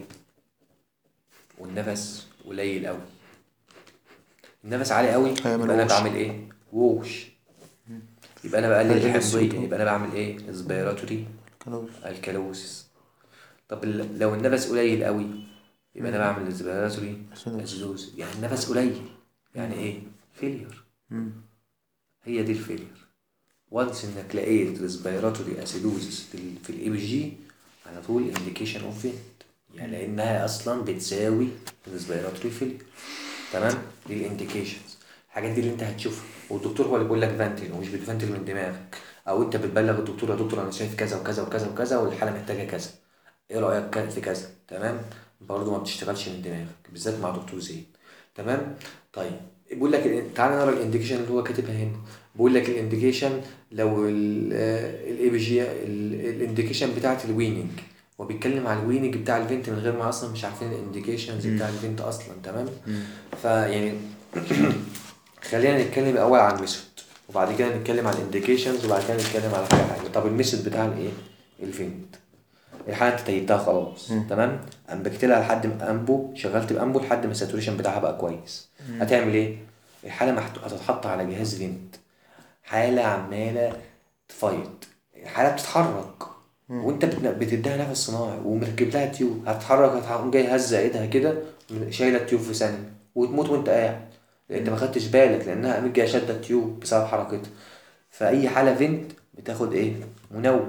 والنفس قليل قوي النفس عالي قوي هيعمل يبقى انا ووش. بعمل ايه ووش يبقى انا بقلل هيقل الحمضيه السي2. يبقى انا بعمل ايه اسبيراتوري كالوري الكالوسيس طب ال- لو النفس قليل قوي يبقى انا بعمل اسبيراتوري أسيدوز. اسيدوز يعني النفس قليل يعني ايه فيلير هي دي الفيلير وانس انك لقيت ريسبيراتوري اسيدوزس في ال في الاي بي جي على طول انديكيشن اوف فينت يعني لانها اصلا بتساوي ريسبيراتوري فيلير تمام دي الانديكيشنز الحاجات دي اللي انت هتشوفها والدكتور هو اللي بيقول لك فانتل ومش بتفنتل من دماغك او انت بتبلغ الدكتور يا دكتور انا شايف كذا وكذا وكذا وكذا والحاله محتاجه كذا ايه رايك كان في كذا تمام برضه ما بتشتغلش من دماغك بالذات مع دكتور زين تمام طيب بيقول لك تعالى نقرا الانديكيشن اللي هو كاتبها هنا بيقول لك الانديكيشن لو الاي بي جي الانديكيشن بتاعت الويننج هو بيتكلم على الويننج بتاع الفنت من غير ما اصلا مش عارفين الانديكيشنز بتاع الفنت اصلا تمام فيعني خلينا نتكلم الاول عن الميثود وبعد كده نتكلم عن الانديكيشنز وبعد كده نتكلم على حاجه حاجه طب الميثود بتاع الايه الفنت الحاله انت تيتها خلاص تمام انبكت لها لحد ما انبو شغلت بانبو لحد ما الساتوريشن بتاعها بقى كويس هتعمل ايه الحاله محت... هتتحط على جهاز فينت حاله عماله تفايت الحاله بتتحرك وانت بت... بتديها نفس صناعي ومركب لها تيوب هتتحرك هتقوم جاي هزه ايدها كده شايله التيوب في ثانيه وتموت وانت قاعد لان انت ما خدتش بالك لانها قامت جايه شاده التيوب بسبب حركتها فاي حاله فينت بتاخد ايه منوم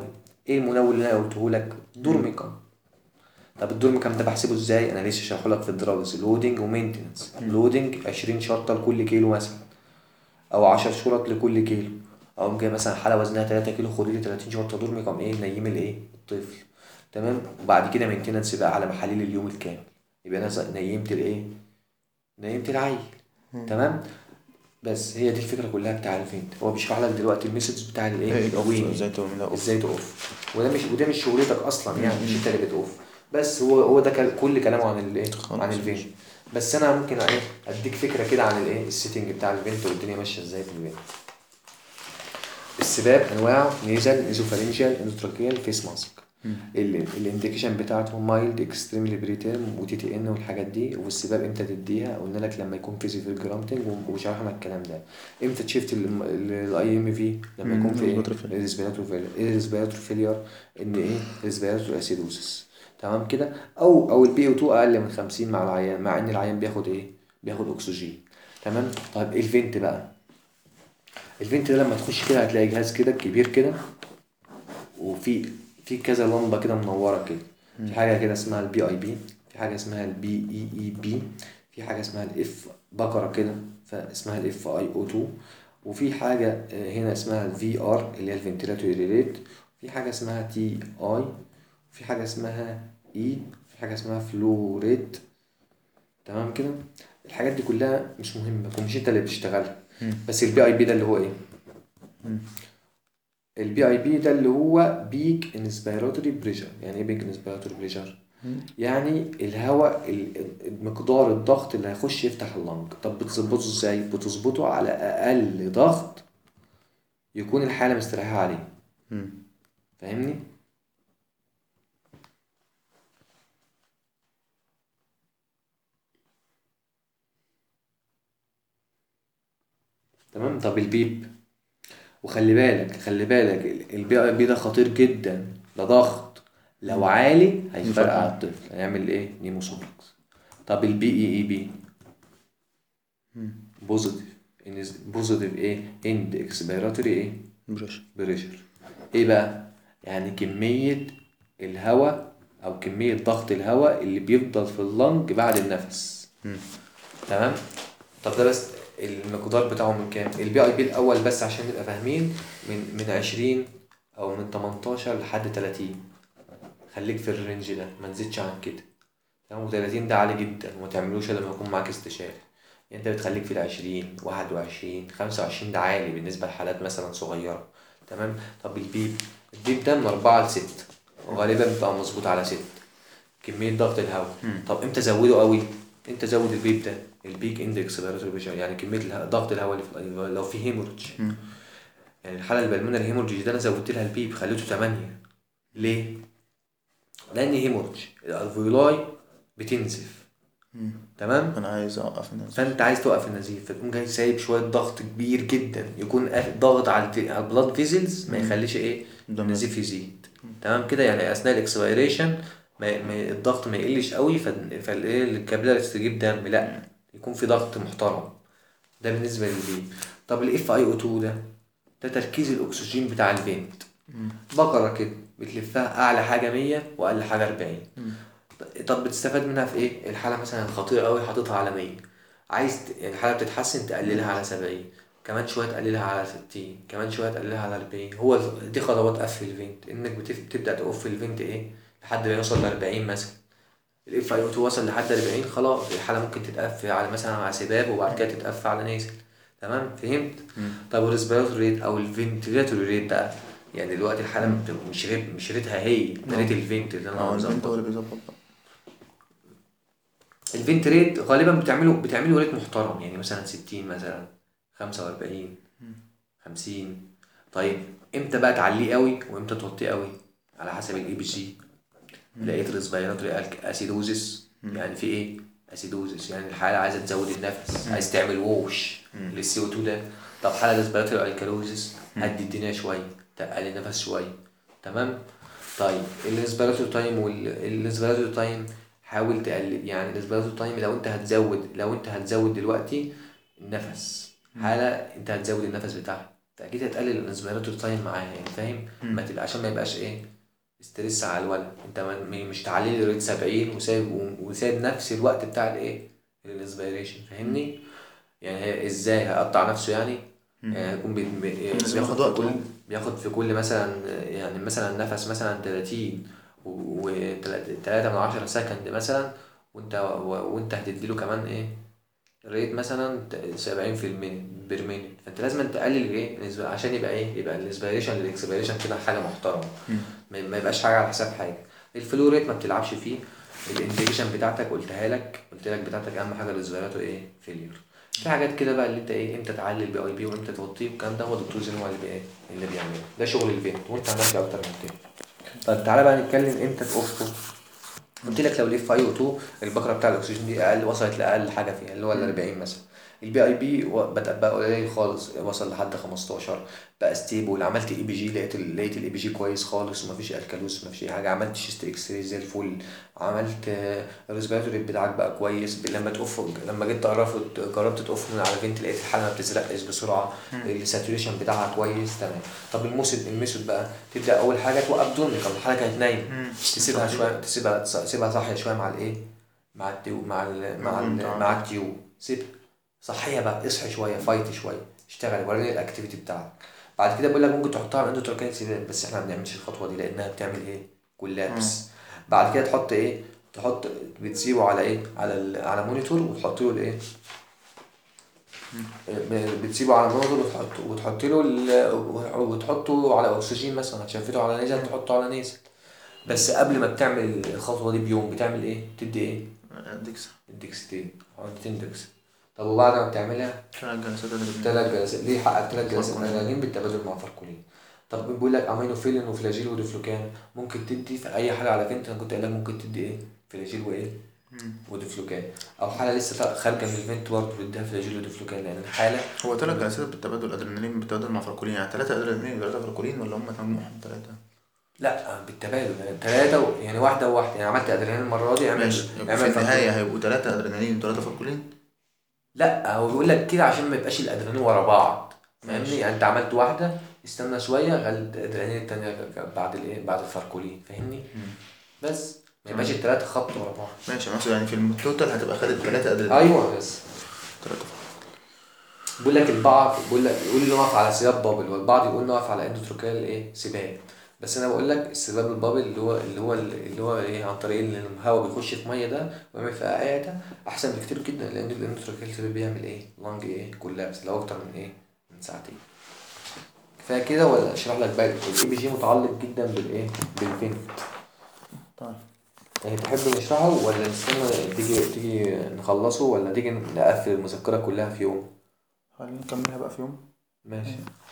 ايه المنوم اللي انا قلته لك دورميكام طب الدورميكام ده بحسبه ازاي انا لسه شارحه لك في الدراوز لودنج ومينتنس لودنج 20 شرطه لكل كيلو مثلا او 10 شرط لكل كيلو او جاي مثلا حاله وزنها 3 كيلو خد لي 30 شرطه دورميكام ايه نيم الايه الطفل تمام وبعد كده مينتنس بقى على محاليل اليوم الكامل يبقى انا ز- نيمت الايه نيمت العيل تمام بس هي دي الفكره كلها بتاع الفينت هو بيشرح لك دلوقتي الميثودز بتاع ايه الايه الاوف الوين ازاي تعملها اوف ازاي تقف وده مش وده مش شغلتك اصلا يعني مش انت اللي بتقف بس هو هو ده كل- كل كلامه عن الايه خلاص عن الفينت بس انا ممكن ايه اديك فكره كده عن الايه السيتنج بتاع الفينت والدنيا ماشيه ازاي في الفينت السباب انواع نيزل نيزوفارينجيال اندوتراكيال فيس ماسك الانديكيشن بتاعتهم مايلد اكستريملي بريتيرم وتي تي ان والحاجات دي والسباب امتى تديها قلنا لك لما يكون في سيفير جرامتنج وشرحنا الكلام ده امتى تشيفت الاي ام في لما مم، يكون في respiratory failure. الريسبيراتوري فيلير الريسبيراتوري فيلير ان ايه ريسبيراتوري اسيدوسس تمام كده او او البي او 2 اقل من 50 مع العيان مع ان العيان بياخد ايه بياخد اكسجين تمام طيب الفنت بقى الفنت ده لما تخش كده هتلاقي جهاز كده كبير كده وفي في كذا لمبه كده منوره كده في حاجه كده اسمها البي اي بي في حاجه اسمها البي اي اي بي في حاجه اسمها الاف بقره كده فاسمها الاف اي او 2 وفي حاجه آه، هنا اسمها الفي ار اللي هي الفنتيلاتوري ريليت في حاجه اسمها تي اي في حاجه اسمها اي في حاجه اسمها فلوريت تمام كده الحاجات دي كلها مش مهمه ومش انت اللي بتشتغلها بس البي اي بي ده اللي هو ايه البي اي بي ده اللي هو بيك انسبيراتوري بريشر يعني ايه بيك انسبيراتوري بريشر يعني الهواء ال- مقدار الضغط اللي هيخش يفتح اللنج طب بتظبطه ازاي بتظبطه على اقل ضغط يكون الحاله مستريحه عليه مم. فاهمني تمام طب البيب وخلي بالك خلي بالك البي اي بي ده خطير جدا ده ضغط لو عالي هيفرقع الطفل هيعمل ايه نيموسوفلكس طب البي اي اي بي بوزيتيف بوزيتيف ايه اند اكسبيراتوري ايه بريشر بريشر ايه بقى يعني كمية الهواء او كمية ضغط الهواء اللي بيفضل في اللنج بعد النفس تمام طب ده بس المقدار بتاعه من كام البي اي بي الاول بس عشان نبقى فاهمين من من 20 او من 18 لحد 30 خليك في الرينج ده ما تزيدش عن كده تمام و30 ده عالي جدا وما تعملوش إلا لما يكون معاك استشاري يعني انت بتخليك في العشرين واحد وعشرين خمسة وعشرين ده عالي بالنسبة لحالات مثلا صغيرة تمام طب البيب البيب ده من أربعة لستة وغالبا بيبقى مظبوط على ستة كمية ضغط الهواء طب امتى زوده قوي انت زود البيب ده البيك اندكس بريشر يعني كمية اله- ضغط الهواء اللي في الأي- لو في هيموريدج يعني الحالة البلمونة هيموريدج ده انا زودت لها البيب خليته 8 ليه؟ لأن هيموريدج الألفيولاي بتنزف تمام؟ انا عايز اوقف الناس فانت عايز توقف النزيف فتقوم جاي سايب شويه ضغط كبير جدا يكون قاف- ضغط على الت- على البلاد فيزلز ما يخليش ايه دم. النزيف يزيد تمام كده يعني اثناء الاكسبيريشن ما ما الضغط ما يقلش قوي فالايه الكابيلاريز تجيب دم لا يكون في ضغط محترم ده بالنسبه للبيب طب الاف اي او 2 ده ده تركيز الاكسجين بتاع البنت بقره كده بتلفها اعلى حاجه 100 واقل حاجه 40 طب بتستفاد منها في ايه الحاله مثلا خطيره قوي حاططها على 100 عايز ت- يعني الحاله بتتحسن تقللها على 70 كمان شويه تقللها على 60 كمان شويه تقللها على 40 هو ال- دي خطوات قفل الفينت انك بتف- بتبدا تقف الفينت ايه لحد ما يوصل ل 40 مثلا الاف اي او 2 وصل لحد 40 خلاص الحاله ممكن تتقفل على مثلا على سباب وبعد كده تتقفل على نازل تمام فهمت طب والريسبيراتوري ريت او الفنتيلاتوري ريت بقى يعني دلوقتي الحاله ما بتبقى- مش ريت مش ريتها هي ده ريت الفنت اللي انا اه البنت مظبطه هو اللي بيظبط بقى الفنت ريت غالبا بتعملوا بتعملوا ريت محترم يعني مثلا 60 مثلا 45 50 طيب امتى بقى تعليه قوي وامتى توطيه قوي على حسب الاي بي جي لقيت ريسبيراتوري اسيدوزس يعني في ايه اسيدوزس يعني الحاله عايزه تزود النفس عايز تعمل ووش للسي او 2 ده طب حاله ريسبيراتوري الكالوزس هدي الدنيا شويه تقل النفس شويه تمام طيب الريسبيراتوري تايم والريسبيراتوري تايم حاول تقلل يعني الريسبيراتوري تايم لو انت هتزود لو انت هتزود دلوقتي النفس حاله انت هتزود النفس بتاعها فاكيد هتقلل الريسبيراتوري تايم معاها يعني فاهم ما تبقى عشان ما يبقاش ايه ستريس على الولد انت ما- م- مش تعلي لي ريت 70 وسايب وسايب نفس الوقت بتاع الايه الانسبيريشن فاهمني يعني هي ازاي هيقطع نفسه يعني يعني هيكون بي- بي- لازم بياخد ياخد في وقته كل يعني. بياخد في كل مثلا يعني مثلا نفس مثلا 30 و 3 من 10 سكند مثلا وانت و- وانت هتديله كمان ايه ريت مثلا 70 في المينت بير مينت فانت لازم تقلل ايه الإنسب- عشان يبقى ايه يبقى الانسبيريشن للاكسبيريشن كده حاجه محترمه ما ما يبقاش حاجه على حساب حاجه الفلو ريت ما بتلعبش فيه الانديكيشن بتاعتك قلتها لك قلت لك بتاعتك اهم حاجه الاسبيراتو ايه فيلير في حاجات كده بقى اللي انت ايه امتى تعلي البي اي بي وامتى توطيه والكلام ده هو دكتور زين هو اللي بي- ايه اللي بيعمله ده شغل الفينت وانت هنحكي اكتر من كده طيب تعالى بقى نتكلم امتى توقفه قلت لك لو ليف 5 و2 البكره بتاع الاكسجين دي اقل وصلت لاقل حاجه فيها اللي هو ال 40 مثلا البي اي بي بدا بقى قليل خالص وصل لحد 15 بقى ستيبل عملت اي بي جي لقيت ال- لقيت الاي بي جي كويس خالص ومفيش الكالوس مفيش اي حاجه عملت شيست اكس راي زي الفل عملت الريسبيراتوري بتاعك بقى كويس لما تقف لما جيت تقرفه جربت تقف من على فينت لقيت الحاله ما بتزرقش بسرعه الساتوريشن بتاعها كويس تمام طب الميثود الميثود بقى تبدا اول حاجه توقف دون طب الحاله كانت نايمه تسيبها شويه تسيبها تسيبها صاحيه شويه مع الايه مع التيو مع ال مع ال مم. مع التيو سيبها صحيه بقى اصحي شويه فايت شويه اشتغل وريني الاكتيفيتي بتاعك بعد كده بقول لك ممكن تحطها على الاندوتراكيال سيبان بس احنا ما بنعملش الخطوه دي لانها بتعمل ايه كولابس بعد كده تحط ايه تحط بتسيبه على ايه على ال... على مونيتور وتحط له الايه ب- بتسيبه على مونيتور وتحط وتحط له ال... وتحطه على اكسجين مثلا هتشفته على نيزل تحطه على نيزل بس قبل ما بتعمل الخطوه دي بيوم بتعمل ايه تدي ايه اديكس الدكستين عدتين دكس طب وبعد ما بتعملها ثلاث جلسات ادرينالين ثلاث جلسات ليه حقق ثلاث جلسات فاركولين. ادرينالين بالتبادل مع فاركولين طب بيقول لك امينوفيلين وفلاجيل وديفلوكان ممكن تدي في اي حاجه على فينت انا كنت قايل لك ممكن تدي ايه فلاجيل وايه وديفلوكان او حاله لسه خارجه من الفينت برضه بتديها فلاجيل وديفلوكان لان الحاله هو ثلاث جلسات بالتبادل ادرينالين بالتبادل مع فاركولين يعني ثلاثة ادرينالين وثلاثة فاركولين ولا هم مجموعهم ثلاثة؟ لا بالتبادل يعني ثلاثه و... يعني واحده وواحده يعني عملت ادرينالين المره دي اعمل ماشي يبقى في اعمل النهاية فاركولين. هيبقوا ثلاثة ادرينالين وثلاثة فاركولين لا هو بيقول لك كده عشان ما يبقاش الادرينالين ورا بعض فاهمني ماشي. يعني انت عملت واحده استنى شويه غل الادرينالين التانيه بعد الايه بعد الفاركولين فاهمني بس ما يبقاش الثلاثه خبط ورا بعض ماشي مثلا يعني في التوتال هتبقى خدت ثلاثة ادرينالين ايوه بس ثلاثة بيقول لك البعض بيقول لك يقول لي نقف على سباب بابل والبعض يقول نقف على اندوتروكال ايه سباب بس انا بقول لك السباب البابل اللي هو اللي هو اللي هو ايه عن طريق ان الهواء بيخش في ميه ده ويعمل فيها قاعده احسن بكتير جدا لان الاندوتروكال سباب بيعمل ايه لانج ايه كولابس لو اكتر من ايه من ساعتين كفايه كده ولا اشرح لك بقى الاي بي جي متعلق جدا بالايه بالفينت طيب يعني تحب نشرحه ولا نستنى تيجي تيجي نخلصه ولا تيجي نقفل المذكره كلها في يوم خلينا نكملها بقى في يوم ماشي